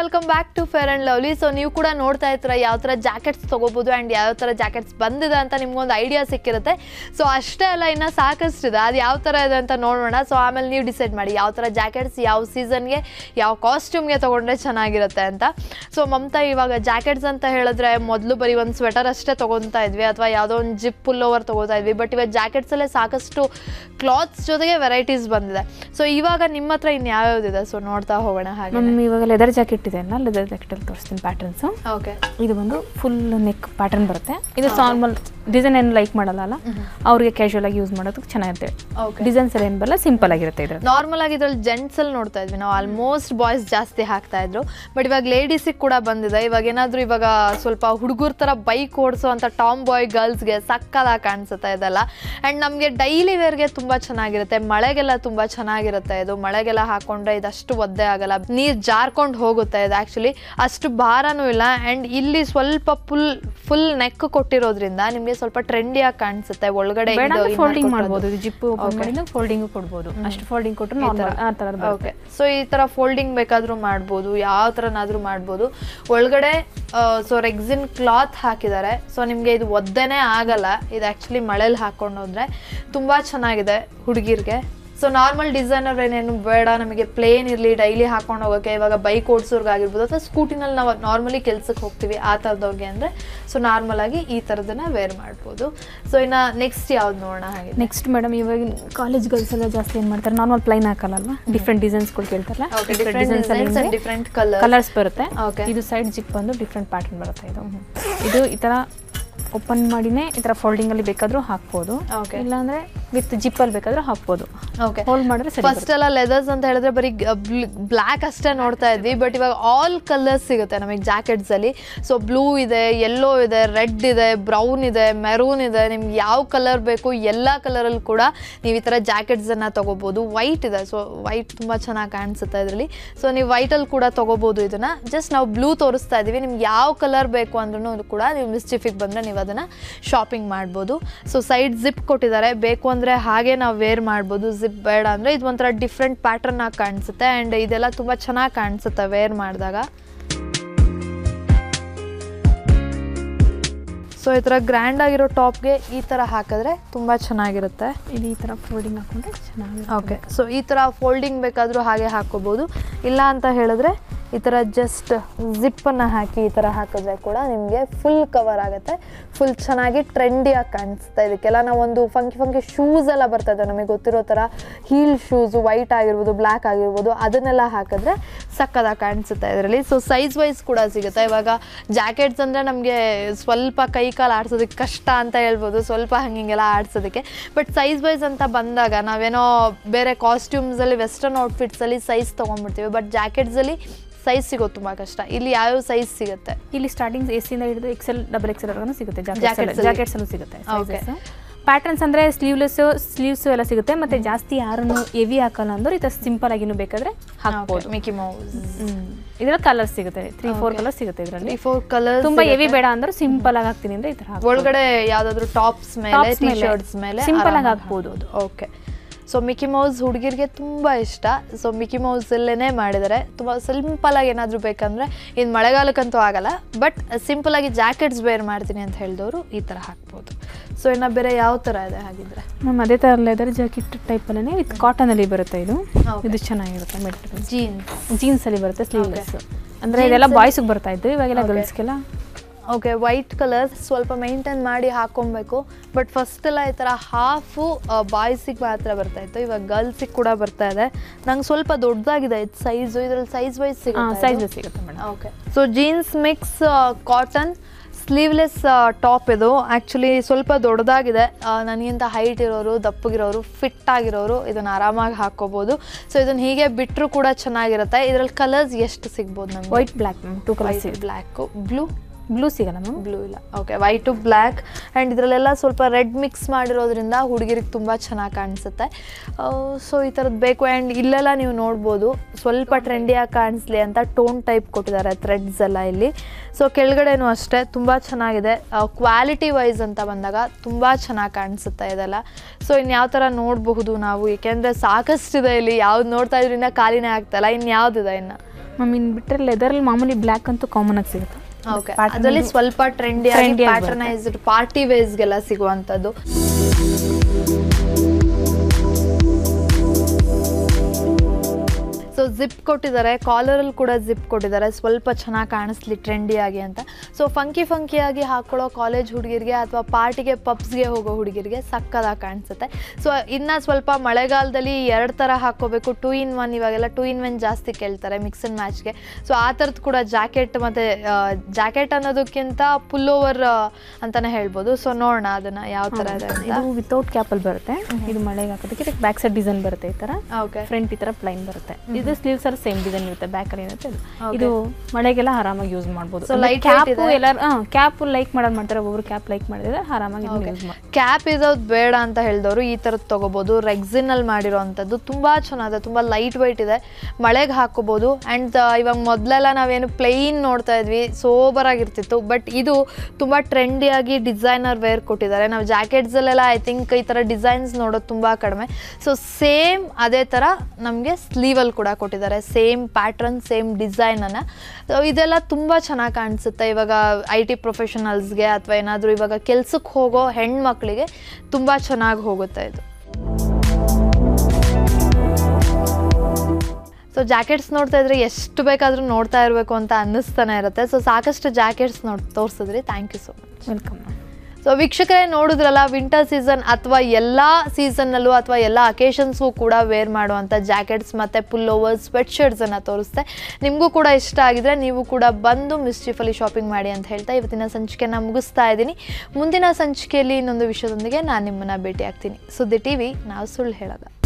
Speaker 1: welcome back to Fair and Lovely so ನೀವು ಕೂಡ ನೋಡ್ತಾ ಇರ್ತೀರ ಯಾವ ಥರ ಜಾಕೆಟ್ಸ್ ತೊಗೋಬೋದು ಆ್ಯಂಡ್ ಯಾವ ಥರ ಜಾಕೆಟ್ಸ್ ಬಂದಿದೆ ಅಂತ ನಿಮ್ಗೊಂದು ಐಡಿಯಾ ಸಿಕ್ಕಿರುತ್ತೆ ಸೊ ಅಷ್ಟೇ ಅಲ್ಲ ಇನ್ನು ಸಾಕಷ್ಟಿದೆ ಅದು ಯಾವ ಥರ ಇದೆ ಅಂತ ನೋಡೋಣ ಸೊ ಆಮೇಲೆ ನೀವು ಡಿಸೈಡ್ ಮಾಡಿ ಯಾವ ಥರ ಜಾಕೆಟ್ಸ್ ಯಾವ ಸೀಸನ್ಗೆ ಯಾವ ಕಾಸ್ಟ್ಯೂಮ್ಗೆ ತೊಗೊಂಡ್ರೆ ಚೆನ್ನಾಗಿರುತ್ತೆ ಅಂತ ಸೊ ಮಮತಾ ಇವಾಗ ಜಾಕೆಟ್ಸ್ ಅಂತ ಹೇಳಿದ್ರೆ ಮೊದಲು ಬರೀ ಒಂದು ಸ್ವೆಟರ್ ಅಷ್ಟೇ ತೊಗೊತಾ ಇದ್ವಿ ಅಥವಾ ಯಾವುದೋ ಒಂದು ಜಿಪ್ ಪುಲ್ ಓವರ್ ತೊಗೋತಾ ಇದ್ವಿ ಬಟ್ ಇವಾಗ ಜಾಕೆಟ್ಸಲ್ಲೇ ಸಾಕಷ್ಟು ಕ್ಲಾತ್ಸ್ ಜೊತೆಗೆ ವೆರೈಟೀಸ್ ಬಂದಿದೆ ಸೊ ಇವಾಗ ನಿಮ್ಮ ಹತ್ರ ಇನ್ನು ಯಾವ್ಯಾವ್ದಿದೆ ಸೊ ನೋಡ್ತಾ ಹೋಗೋಣ ಹಾಗೆ
Speaker 2: ಮ್ಯಾಮ್ ಇವಾಗ ಲೆದರ್ ಜಾಕೆಟ್ ಇದೆ ಅಲ್ಲ ಲೆದರ್ ಜಾಕೆಟಲ್ಲಿ ತೋರಿಸ್ತೀನಿ ಪ್ಯಾಟರ್ನ್ಸು
Speaker 1: ಓಕೆ
Speaker 2: ಇದು ಬಂದು ಫುಲ್ ನೆಕ್ ಪ್ಯಾಟರ್ನ್ ಬರುತ್ತೆ ಇದು ನಾರ್ಮಲ್ ಡಿಸೈನ್ ಏನು ಲೈಕ್ ಮಾಡಲ್ಲ ಅಲ್ಲ ಅವ್ರಿಗೆ ಕ್ಯಾಶುವಲ್ ಆಗಿ ಯೂಸ್ ಮಾಡೋದಕ್ಕೆ ಚೆನ್ನಾಗಿರುತ್ತೆ
Speaker 1: ಓಕೆ
Speaker 2: ಡಿಸೈನ್ಸ್ ಎಲ್ಲ ಏನು ಬರಲ್ಲ ಸಿಂಪಲ್ ಆಗಿರುತ್ತೆ ಇದ್ರಲ್ಲಿ
Speaker 1: ನಾರ್ಮಲ್ ಆಗಿ ಇದ್ರಲ್ಲಿ ಜೆಂಟ್ಸ್ ಅಲ್ಲಿ ನೋಡ್ತಾ ಇದ್ವಿ ನಾವು ಆಲ್ಮೋಸ್ಟ್ ಬಾಯ್ಸ್ ಜಾಸ್ತಿ ಹಾಕ್ತಾ ಇದ್ರು ಬಟ್ ಇವಾಗ ಲೇಡೀಸಿಗೆ ಕೂಡ ಬಂದಿದೆ ಇವಾಗ ಏನಾದರೂ ಇವಾಗ ಸ್ವಲ್ಪ ಹುಡುಗರ ಥರ ಬೈಕ್ ಓಡಿಸೋ ಅಂತ ಟಾಮ್ ಬಾಯ್ ಗರ್ಲ್ಸ್ಗೆ ಸಕ್ಕದಾಗಿ ಕಾಣಿಸುತ್ತೆ ಇದೆಲ್ಲ ಆ್ಯಂಡ್ ನಮಗೆ ಡೈಲಿ ವೇರ್ಗೆ ತುಂಬ ಚೆನ್ನಾಗಿರುತ್ತೆ ಮಳೆಗೆಲ್ಲ ತುಂಬ ಚೆನ್ನಾಗಿರುತ್ತೆ ಇದು ಮಳೆಗೆಲ್ಲ ಹಾಕೊಂಡ್ರೆ ಇದಷ್ಟು ಒದ್ದೆ ಆಗಲ್ಲ ನೀರು ಜಾರ್ಕೊಂಡು ಹೋಗುತ್ತೆ ಇದು ಆ್ಯಕ್ಚುಲಿ ಅಷ್ಟು ಭಾರನೂ ಇಲ್ಲ ಆ್ಯಂಡ್ ಇಲ್ಲಿ ಸ್ವಲ್ಪ ಫುಲ್ ಫುಲ್ ನೆಕ್ ಕೊಟ್ಟಿರೋದ್ರಿಂದ ನಿಮಗೆ ಸ್ವಲ್ಪ ಟ್ರೆಂಡಿಯಾಗಿ ಕಾಣಿಸುತ್ತೆ ಒಳಗಡೆ
Speaker 2: ಬೇಡ
Speaker 1: ಇದು inner
Speaker 2: ಫೋಲ್ಡಿಂಗ್
Speaker 1: ಕೊಟ್ಟಿರೋದು.
Speaker 2: ಮಾಡ್ಬೋದು ಇದು ಜಿಪ್ ಓಪನ್ ಮಾಡಿದ ಫೋಲ್ಡಿಂಗು ಕೊಡ್ಬೋದು ಅಷ್ಟು ಫೋಲ್ಡಿಂಗ್ ಕೊಟ್ಟರು ನಾರ್ಮಲ್ ಆ ಥರ
Speaker 1: ಓಕೆ ಸೊ ಈ ಥರ ಫೋಲ್ಡಿಂಗ್ ಬೇಕಾದರೂ ಮಾಡ್ಬೋದು ಯಾವ ಥರನಾದರೂ ಮಾಡ್ಬೋದು ಒಳಗಡೆ ಸೊ ರೆಕ್ಸಿನ್ ಕ್ಲಾತ್ ಹಾಕಿದ್ದಾರೆ ಸೊ ನಿಮಗೆ ಇದು ಒದ್ದೆನೇ ಆಗಲ್ಲ ಇದು ಆ್ಯಕ್ಚುಲಿ ಮಳೇಲಿ ಹಾಕೊಂಡು ಹೋದ್ರೆ ತುಂಬ ಚೆನ್ನಾಗಿದೆ ಹುಡುಗಿರಿಗೆ ಸೊ ನಾರ್ಮಲ್ ಡಿಸೈನರ್ ಏನೇನು ಬೇಡ ನಮಗೆ ಪ್ಲೇನ್ ಇರಲಿ ಡೈಲಿ ಹಾಕೊಂಡು ಹೋಗೋಕ್ಕೆ ಇವಾಗ ಬೈಕ್ ಓಡಿಸೋರ್ಗಾಗಿರ್ಬೋದು ಅಥವಾ ಸ್ಕೂಟಿನಲ್ಲಿ ನಾವು ನಾರ್ಮಲಿ ಕೆಲ್ಸಕ್ಕೆ ಹೋಗ್ತೀವಿ ಆ ಥರದವ್ರಿಗೆ ಅಂದರೆ ಸೊ ನಾರ್ಮಲ್ ಆಗಿ ಈ ಥರದನ್ನ ವೇರ್ ಮಾಡ್ಬೋದು ಸೊ ಇನ್ನು ನೆಕ್ಸ್ಟ್ ಯಾವ್ದು ನೋಡೋಣ ಹಾಗೆ
Speaker 2: ನೆಕ್ಸ್ಟ್ ಮೇಡಮ್ ಇವಾಗ ಕಾಲೇಜ್ ಗರ್ಲ್ಸ್ ಎಲ್ಲ ಜಾಸ್ತಿ ಏನು ಮಾಡ್ತಾರೆ ನಾರ್ಮಲ್ ಪ್ಲೈನ್ ಹಾಕಲ್ಲ ಡಿಫ್ರೆಂಟ್ ಡಿಸೈನ್ಸ್ಗಳು ಕೇಳ್ತಾರಲ್ಲ
Speaker 1: okay different designs and different colour
Speaker 2: colours ಬರುತ್ತೆ
Speaker 1: Okay.
Speaker 2: ಇದು ಸೈಡ್ ಜಿಪ್ ಬಂದು ಡಿಫ್ರೆಂಟ್ ಪ್ಯಾಟರ್ನ್ ಬರುತ್ತೆ ಇದು ಇದು ಈ ಥರ ಓಪನ್ ಮಾಡಿನೇ ಈ ಥರ ಫೋಲ್ಡಿಂಗಲ್ಲಿ ಬೇಕಾದರೂ ಹಾಕ್ಬೋದು
Speaker 1: Okay.
Speaker 2: ಇಲ್ಲಾಂದರೆ ವಿತ್ ಜಿಪ್ಪಲ್ಲಿ ಬೇಕಾದರೂ ಹಾಕ್ಬೋದು
Speaker 1: ಓಕೆ
Speaker 2: ಹೋಲ್ಡ್ ಮಾಡಿದ್ರೆ ಸರಿ
Speaker 1: ಫಸ್ಟ್ ಎಲ್ಲ ಲೆದರ್ಸ್ ಅಂತ ಹೇಳಿದ್ರೆ ಬರೀ ಬ್ಲ್ಯಾಕ್ ಅಷ್ಟೇ ನೋಡ್ತಾ ಇದ್ವಿ ಬಟ್ ಇವಾಗ ಆಲ್ ಕಲರ್ಸ್ ಸಿಗುತ್ತೆ ನಮಗೆ ಜಾಕೆಟ್ಸ್ ಅಲ್ಲಿ ಸೊ ಬ್ಲೂ ಇದೆ ಯೆಲ್ಲೋ ಇದೆ ರೆಡ್ ಇದೆ ಬ್ರೌನ್ ಇದೆ ಮೆರೂನ್ ಇದೆ ನಿಮ್ಗೆ ಯಾವ ಕಲರ್ ಬೇಕು ಎಲ್ಲ ಕಲರಲ್ಲಿ ಕೂಡ ನೀವು ಈ ಥರ ಜಾಕೆಟ್ಸ್ ಅನ್ನ ತಗೋಬಹುದು ವೈಟ್ ಇದೆ ಸೊ ವೈಟ್ ತುಂಬಾ ಚೆನ್ನಾಗಿ ಕಾಣಿಸುತ್ತೆ ಇದರಲ್ಲಿ ಸೊ ನೀವು ವೈಟಲ್ಲಿ ಕೂಡ ತಗೋಬಹುದು ಇದನ್ನ ಜಸ್ಟ್ ನಾವು ಬ್ಲೂ ತೋರಿಸ್ತಾ ಇದೀವಿ ನಿಮ್ಗೆ ಯಾವ ಕಲರ್ ಬೇಕು ಅಂದ್ರೂ ಕೂಡ ನೀವು ಮಿಸ್ಚಿಫಿಗೆ ಬಂದ್ರೆ ನೀವು ಅದನ್ನ ಶಾಪಿಂಗ್ ಮಾಡ್ಬೋದು ಸೊ ಸೈಡ್ ಜಿಪ್ ಕೊಟ್ಟಿದ್ದಾರೆ ಬೇಕು ಅಂದ್ರೆ ಹಾಗೆ ನಾವು ವೇರ್ ಮಾಡ್ಬೋದು ಜಿಪ್ ಬೇಡ ಅಂದ್ರೆ ಇದು ಒಂಥರ ಡಿಫ್ರೆಂಟ್ ಪ್ಯಾಟರ್ನ್ ಆಗಿ ಕಾಣಿಸುತ್ತೆ ಆ್ಯಂಡ್ ಇದೆಲ್ಲ ತುಂಬಾ ಚೆನ್ನಾಗಿ ಕಾಣಿಸುತ್ತೆ ವೇರ್ ಮಾಡಿದಾಗ ಸೊ ಈ ಥರ ಗ್ರ್ಯಾಂಡ್ ಆಗಿರೋ ಟಾಪ್ಗೆ ಈ ಥರ ಹಾಕಿದ್ರೆ ತುಂಬ ಚೆನ್ನಾಗಿರುತ್ತೆ
Speaker 2: ಇದು ಈ ಥರ ಫೋಲ್ಡಿಂಗ್ ಹಾಕೊಂಡ್ರೆ ಚೆನ್ನಾಗಿ
Speaker 1: ಓಕೆ ಸೊ ಈ ಥರ ಫೋಲ್ಡಿಂಗ್ ಬೇಕಾದರೂ ಹಾಗೆ ಹಾಕೋಬೋದು ಇಲ್ಲ ಅಂತ ಹೇಳಿದ್ರೆ ಈ ಥರ ಜಸ್ಟ್ ಜಿಪ್ಪನ್ನು ಹಾಕಿ ಈ ಥರ ಹಾಕಿದ್ರೆ ಕೂಡ ನಿಮಗೆ ಫುಲ್ ಕವರ್ ಆಗುತ್ತೆ ಫುಲ್ ಚೆನ್ನಾಗಿ ಟ್ರೆಂಡಿಯಾಗಿ ಕಾಣಿಸುತ್ತೆ ಇದಕ್ಕೆಲ್ಲ ನಾವು ಒಂದು ಫಂಕಿ ಫಂಕಿ ಶೂಸ್ ಎಲ್ಲ ಬರ್ತಾ ಇದೆ ನಮಗೆ ಗೊತ್ತಿರೋ ಥರ ಹೀಲ್ ಶೂಸು ವೈಟ್ ಆಗಿರ್ಬೋದು ಬ್ಲ್ಯಾಕ್ ಆಗಿರ್ಬೋದು ಅದನ್ನೆಲ್ಲ ಹಾಕಿದ್ರೆ ಸಕ್ಕದಾಗಿ ಕಾಣಿಸುತ್ತೆ ಇದರಲ್ಲಿ ಸೊ ಸೈಜ್ ವೈಸ್ ಕೂಡ ಸಿಗುತ್ತೆ ಇವಾಗ ಜಾಕೆಟ್ಸ್ ಅಂದರೆ ನಮಗೆ ಸ್ವಲ್ಪ ಕೈ ಕಾಲು ಆಡ್ಸೋದಕ್ಕೆ ಕಷ್ಟ ಅಂತ ಹೇಳ್ಬೋದು ಸ್ವಲ್ಪ ಹಂಗಿಂಗೆಲ್ಲ ಆಡ್ಸೋದಕ್ಕೆ ಬಟ್ ಸೈಜ್ ವೈಸ್ ಅಂತ ಬಂದಾಗ ನಾವೇನೋ ಬೇರೆ ಕಾಸ್ಟ್ಯೂಮ್ಸಲ್ಲಿ ವೆಸ್ಟರ್ನ್ ಔಟ್ಫಿಟ್ಸಲ್ಲಿ ಸೈಜ್ ತೊಗೊಂಡ್ಬಿಡ್ತೀವಿ ಬಟ್ ಜಾಕೆಟ್ಸಲ್ಲಿ ಸೈಜ್ ಸಿಗೋದು ತುಂಬ ಕಷ್ಟ ಇಲ್ಲಿ ಯಾವ್ಯಾವ ಸೈಜ್ ಸಿಗುತ್ತೆ
Speaker 2: ಇಲ್ಲಿ ಸ್ಟಾರ್ಟಿಂಗ್ ಎಸಿಂದ ಹಿಡಿದು ಎಕ್ಸೆಲ್ ಡಬಲ್ ಎಕ್ಸೆಲ್ ವರೆಗೂ ಸಿಗುತ್ತೆ
Speaker 1: Jackets ಅಲ್ಲಿ.
Speaker 2: ಜಾಕೆಟ್ಸ್ ಅಲ್ಲೂ ಸಿಗುತ್ತೆ
Speaker 1: Okay.
Speaker 2: ಪ್ಯಾಟರ್ನ್ಸ್ ಅಂದರೆ ಸ್ಲೀವ್ಲೆಸ್ ಸ್ಲೀವ್ಸ್ ಎಲ್ಲ ಸಿಗುತ್ತೆ ಮತ್ತೆ ಜಾಸ್ತಿ ಯಾರನ್ನು ಹೆವಿ ಹಾಕಲ್ಲ ಅಂದ್ರೆ ಈ ಥರ ಸಿಂಪಲ್ ಆಗಿನೂ ಬೇಕಾದ್ರೆ ಹಾಕ್ಬೋದು
Speaker 1: ಮಿಕಿ ಮೌಸ್
Speaker 2: ಇದ್ರಲ್ಲಿ ಕಲರ್ ಸಿಗುತ್ತೆ ತ್ರೀ ಫೋರ್ ಕಲರ್ ಸಿಗುತ್ತೆ ಇದರಲ್ಲಿ
Speaker 1: ಫೋರ್ ಕಲರ್
Speaker 2: ತುಂಬಾ ಹೆವಿ ಬೇಡ ಅಂದ್ರೆ ಸಿಂಪಲ್ ಆಗಿ ಹಾಕ್ತೀನಿ ಅಂದ್ರೆ ಈ ಥರ
Speaker 1: ಒಳಗಡೆ ಯಾವ್ದಾದ್ರು ಟಾಪ್ಸ್ ಮೇಲೆ
Speaker 2: Tops
Speaker 1: ಟಿ
Speaker 2: ಮೇಲೆ.
Speaker 1: ಶರ್ಟ್ಸ್ ಮೇಲೆ
Speaker 2: Simple ಆಗಿ ಹಾಕ್ಬೋದು.
Speaker 1: ಓಕೆ ಸೊ ಮಿಕಿ ಮೌಸ್ ಹುಡುಗಿರಿಗೆ ತುಂಬ ಇಷ್ಟ ಸೊ ಮಿಕಿ ಮೌಸಲ್ಲೇ ಮಾಡಿದ್ದಾರೆ ತುಂಬ ಸಿಂಪಲ್ ಆಗಿ ಏನಾದರೂ ಬೇಕಂದ್ರೆ ಇನ್ನು ಮಳೆಗಾಲಕ್ಕಂತೂ ಆಗಲ್ಲ ಬಟ್ ಸಿಂಪಲ್ ಆಗಿ ಜಾಕೆಟ್ಸ್ ವೇರ್ ಮಾಡ್ತೀನಿ ಅಂತ ಹೇಳಿದವರು ಈ ಥರ ಹಾಕ್ಬೋದು ಸೊ ಇನ್ನು ಬೇರೆ ಯಾವ ಥರ ಇದೆ ಹಾಗಿದ್ರೆ
Speaker 2: ನಮ್ಮ ಅದೇ ಥರ ಲೆದರ್ ಜಾಕೆಟ್ ಟೈಪಲ್ಲೇ ವಿತ್ ಕಾಟನಲ್ಲಿ ಬರುತ್ತೆ ಇದು
Speaker 1: Okay.
Speaker 2: ಇದು ಚೆನ್ನಾಗಿರುತ್ತೆ ಮೆಟೀರಿಯಲ್
Speaker 1: ಜೀನ್ಸ್
Speaker 2: ಜೀನ್ಸಲ್ಲಿ ಬರುತ್ತೆ ಸ್ಲೀವ್ಲೆಸ್ ಅಂದರೆ ಇದೆಲ್ಲ ಬಾಯ್ಸಿಗೆ ಬರ್ತಾ ಇದ್ದು ಇವಾಗೆಲ್ಲ
Speaker 1: Okay.
Speaker 2: ಗರ್ಲ್ಸ್ಗೆಲ್ಲ
Speaker 1: ಓಕೆ ವೈಟ್ ಕಲರ್ ಸ್ವಲ್ಪ ಮೇಂಟೈನ್ ಮಾಡಿ ಹಾಕೊಬೇಕು ಬಟ್ ಫಸ್ಟ್ ಎಲ್ಲ ಈ ಥರ ಹಾಫು ಬಾಯ್ಸಿಗೆ ಮಾತ್ರ ಬರ್ತಾ ಇತ್ತು ಇವಾಗ ಗರ್ಲ್ಸಿಗೆ ಕೂಡ ಬರ್ತಾ ಇದೆ ನಂಗೆ ಸ್ವಲ್ಪ ದೊಡ್ಡದಾಗಿದೆ ಇದು ಸೈಜು ಇದ್ರಲ್ಲಿ ಸೈಜ್ ವೈಸ್ ಸಿಗುತ್ತೆ
Speaker 2: ಸೈಜ್ ಸಿಗುತ್ತೆ madam
Speaker 1: okay so jeans mix cotton sleeveless top ಇದು ಆ್ಯಕ್ಚುಲಿ ಸ್ವಲ್ಪ ದೊಡ್ಡದಾಗಿದೆ ಆ, ನನಗಿಂತ ಹೈಟ್ ಇರೋರು ದಪ್ಪಗಿರೋರು ಫಿಟ್ ಆಗಿರೋರು ಇದನ್ನು ಆರಾಮಾಗಿ ಹಾಕೋಬೋದು ಸೊ ಇದನ್ನು ಹೀಗೆ ಬಿಟ್ಟರು ಕೂಡ ಚೆನ್ನಾಗಿರುತ್ತೆ ಇದರಲ್ಲಿ ಕಲರ್ಸ್ ಎಷ್ಟು ಸಿಗ್ಬೋದು ನಮಗೆ
Speaker 2: white black ma'am two colours
Speaker 1: white black blue
Speaker 2: blue ಸಿಗಲ್ಲ ಮ್ಯಾಮ್
Speaker 1: ಬ್ಲೂ ಇಲ್ಲ ಓಕೆ ವೈಟು ಬ್ಲ್ಯಾಕ್ ಆ್ಯಂಡ್ ಇದರಲ್ಲೆಲ್ಲ ಸ್ವಲ್ಪ ರೆಡ್ ಮಿಕ್ಸ್ ಮಾಡಿರೋದ್ರಿಂದ ಹುಡುಗಿರಿಗೆ ತುಂಬ ಚೆನ್ನಾಗಿ ಕಾಣಿಸುತ್ತೆ ಸೊ ಈ ಥರದ್ದು ಬೇಕು ಆ್ಯಂಡ್ ಇಲ್ಲೆಲ್ಲ ನೀವು ನೋಡ್ಬೋದು ಸ್ವಲ್ಪ ಟ್ರೆಂಡಿಯಾಗಿ ಕಾಣಿಸ್ಲಿ ಅಂತ ಟೋನ್ ಟೈಪ್ ಕೊಟ್ಟಿದ್ದಾರೆ ಥ್ರೆಡ್ಸ್ ಎಲ್ಲ ಇಲ್ಲಿ ಸೊ ಕೆಳಗಡೆನೂ ಅಷ್ಟೇ ತುಂಬ ಚೆನ್ನಾಗಿದೆ ಕ್ವಾಲಿಟಿ ವೈಸ್ ಅಂತ ಬಂದಾಗ ತುಂಬ ಚೆನ್ನಾಗಿ ಕಾಣಿಸುತ್ತೆ ಇದೆಲ್ಲ ಸೊ ಇನ್ನು ಯಾವ ಥರ ನೋಡಬಹುದು ನಾವು ಏಕೆಂದರೆ ಸಾಕಷ್ಟಿದೆ ಇಲ್ಲಿ ಯಾವ್ದು ನೋಡ್ತಾ ಇದ್ರಿಂದ ಖಾಲಿನೇ ಆಗ್ತಾಯಿಲ್ಲ ಇನ್ನು ಯಾವುದಿದೆ ಇನ್ನು
Speaker 2: ಮ್ಯಾಮ್ ಇನ್ನು ಬಿಟ್ಟರೆ ಲೆದರಲ್ಲಿ ಮಾಮೂಲಿ ಬ್ಲ್ಯಾಕ್ ಅಂತೂ ಕಾಮನ್ ಆಗಿ ಸಿಗುತ್ತೆ
Speaker 1: ಓಕೆ
Speaker 2: Pattern
Speaker 1: ಅದರಲ್ಲಿ
Speaker 2: ಇದು-
Speaker 1: ಸ್ವಲ್ಪ ಟ್ರೆಂಡಿ ಆಗಿ
Speaker 2: Trendy ಆಗಿ
Speaker 1: ಪ್ಯಾಟರ್ನೈಸ್ಡ್ ಪಾರ್ಟಿ ವೇಸ್ಗೆಲ್ಲ ಸಿಗುವಂಥದ್ದು ಸೊ ಜಿಪ್ ಕೊಟ್ಟಿದ್ದಾರೆ ಕಾಲರಲ್ಲಿ ಕೂಡ ಜಿಪ್ ಕೊಟ್ಟಿದ್ದಾರೆ ಸ್ವಲ್ಪ ಚೆನ್ನಾಗಿ ಕಾಣಿಸ್ಲಿ ಟ್ರೆಂಡಿಯಾಗಿ ಅಂತ ಸೊ ಫಂಕಿ ಫಂಕಿಯಾಗಿ ಹಾಕೊಳ್ಳೋ ಕಾಲೇಜ್ ಹುಡುಗಿರಿಗೆ ಅಥವಾ ಪಾರ್ಟಿಗೆ ಪಬ್ಸ್ಗೆ ಹೋಗೋ ಹುಡುಗಿರಿಗೆ ಸಕ್ಕದಾಗಿ ಕಾಣಿಸುತ್ತೆ ಸೊ ಇನ್ನು ಸ್ವಲ್ಪ ಮಳೆಗಾಲದಲ್ಲಿ ಎರಡು ಥರ ಹಾಕ್ಕೋಬೇಕು ಟೂ ಇನ್ ಒನ್ ಇವಾಗೆಲ್ಲ ಟೂ ಇನ್ ಒನ್ ಜಾಸ್ತಿ ಕೇಳ್ತಾರೆ ಮಿಕ್ಸ್ ಆ್ಯಂಡ್ ಮ್ಯಾಚ್ಗೆ ಸೊ ಆ ಥರದ್ದು ಕೂಡ ಜಾಕೆಟ್ ಮತ್ತು ಜಾಕೆಟ್ ಅನ್ನೋದಕ್ಕಿಂತ ಪುಲ್ ಓವರ್ ಅಂತಲೇ ಹೇಳ್ಬೋದು ಸೊ ನೋಡೋಣ ಅದನ್ನು ಯಾವ ಥರ ಇದೆ ಅಂತ
Speaker 2: ಇದು ವಿತೌಟ್ ಕ್ಯಾಪಲ್ಲಿ ಬರುತ್ತೆ ಇದು ಮಳೆಗೆ ಹಾಕೋದಕ್ಕೆ ಇದಕ್ಕೆ ಬ್ಯಾಕ್ ಸೈಡ್ ಡಿಸೈನ್ ಬರುತ್ತೆ ಈ ಥರ
Speaker 1: ಓಕೆ
Speaker 2: ಫ್ರಂಟ್ ಈ ಥರ ಪ್ಲೈನ್ ಬರುತ್ತೆ ಇದು ಸ್ಲೀವ್ಸ್ ಅಲ್ಲಿ ಸೇಮ್ ಡಿಸೈನ್ ಇರುತ್ತೆ ಬ್ಯಾಕ್ ಅಲ್ಲಿ ಇರುತ್ತೆ ಇದು.
Speaker 1: Okay.
Speaker 2: ಇದು ಮಳೆಗೆಲ್ಲ ಆರಾಮಾಗಿ ಯೂಸ್ ಮಾಡ್ಬೋದು
Speaker 1: So, light weight
Speaker 2: ಕ್ಯಾಪ್
Speaker 1: ಇದೆ.
Speaker 2: ಎಲ್ಲರೂ ಕ್ಯಾಪ್ ಲೈಕ್ ಮಾಡೋದು ಮಾಡ್ತಾರೆ ಒಬ್ಬರು ಕ್ಯಾಪ್ ಲೈಕ್ ಮಾಡಿದ್ರೆ ಆರಾಮಾಗಿ ಯೂಸ್ ಮಾಡಿ
Speaker 1: ಕ್ಯಾಪ್ ಇರೋದು ಬೇಡ ಅಂತ ಹೇಳಿದವರು ಈ ಥರದ್ದು ತೊಗೋಬೋದು ರೆಗ್ಸಿನಲ್ಲಿ ಮಾಡಿರೋವಂಥದ್ದು ತುಂಬ ಚೆನ್ನಾಗಿದೆ ತುಂಬ ಲೈಟ್ ವೈಟ್ ಇದೆ ಮಳೆಗೆ ಹಾಕೋಬೋದು ಆ್ಯಂಡ್ ಇವಾಗ ಮೊದಲೆಲ್ಲ ನಾವೇನು ಪ್ಲೈನ್ ನೋಡ್ತಾ ಇದ್ವಿ ಸೋಬರ್ ಆಗಿರ್ತಿತ್ತು ಬಟ್ ಇದು ತುಂಬ ಟ್ರೆಂಡಿಯಾಗಿ ಡಿಸೈನರ್ ವೇರ್ ಕೊಟ್ಟಿದ್ದಾರೆ ನಾವು ಜಾಕೆಟ್ಸಲ್ಲೆಲ್ಲ ಐ ಥಿಂಕ್ ಈ ಥರ ಡಿಸೈನ್ಸ್ ನೋಡೋದು ತುಂಬ ಕಡಿಮೆ ಸೊ ಸೇಮ್ ಅದೇ ಥರ ನಮಗೆ ಸ್ಲೀವಲ್ಲಿ ಕೂಡ ಕೊಟ್ಟಿದ್ದಾರೆ ಸೇಮ್ ಪ್ಯಾಟ್ರನ್ ಸೇಮ್ ಡಿಸೈನನ್ನು ಸೊ ಇದೆಲ್ಲ ತುಂಬ ಚೆನ್ನಾಗಿ ಕಾಣಿಸುತ್ತೆ ಇವಾಗ ಐ ಟಿ ಪ್ರೊಫೆಷನಲ್ಸ್ಗೆ ಅಥವಾ ಏನಾದರೂ ಇವಾಗ ಕೆಲ್ಸಕ್ಕೆ ಹೋಗೋ ಹೆಣ್ಮಕ್ಳಿಗೆ ತುಂಬ ಚೆನ್ನಾಗಿ ಹೋಗುತ್ತೆ ಇದು ಸೊ ಜಾಕೆಟ್ಸ್ ನೋಡ್ತಾ ಇದ್ರೆ ಎಷ್ಟು ಬೇಕಾದರೂ ನೋಡ್ತಾ ಇರಬೇಕು ಅಂತ ಅನ್ನಿಸ್ತಾನೆ ಇರುತ್ತೆ ಸೊ ಸಾಕಷ್ಟು ಜಾಕೆಟ್ಸ್ ನೋಡಿ ತೋರಿಸಿದ್ರಿ thank you so much
Speaker 2: welcome
Speaker 1: so ವೀಕ್ಷಕರೇ ನೋಡಿದ್ರಲ್ಲ ವಿಂಟರ್ ಸೀಸನ್ ಅಥವಾ ಎಲ್ಲ ಸೀಸನ್ನಲ್ಲೂ ಅಥವಾ ಎಲ್ಲ ಅಕೇಶನ್ಸ್ಗೂ ಕೂಡ ವೇರ್ ಮಾಡುವಂಥ ಜಾಕೆಟ್ಸ್ ಮತ್ತು ಪುಲ್ ಓವರ್ ಸ್ವೆಟ್ ಶರ್ಟ್ಸನ್ನು ತೋರಿಸ್ತೆ ನಿಮಗೂ ಕೂಡ ಇಷ್ಟ ಆಗಿದ್ರೆ ನೀವು ಕೂಡ ಬಂದು ಮಿಸ್ಚಿಫಲ್ಲಿ ಶಾಪಿಂಗ್ ಮಾಡಿ ಅಂತ ಹೇಳ್ತಾ ಇವತ್ತಿನ ಸಂಚಿಕೆನ ಮುಗಿಸ್ತಾ ಇದ್ದೀನಿ ಮುಂದಿನ ಸಂಚಿಕೆಯಲ್ಲಿ ಇನ್ನೊಂದು ವಿಷಯದೊಂದಿಗೆ ನಾನು ನಿಮ್ಮನ್ನು ಭೇಟಿ ಆಗ್ತೀನಿ ಸುದ್ದಿ ಟಿ ವಿ ನಾವು ಸುಳ್ಳು ಹೇಳೋದ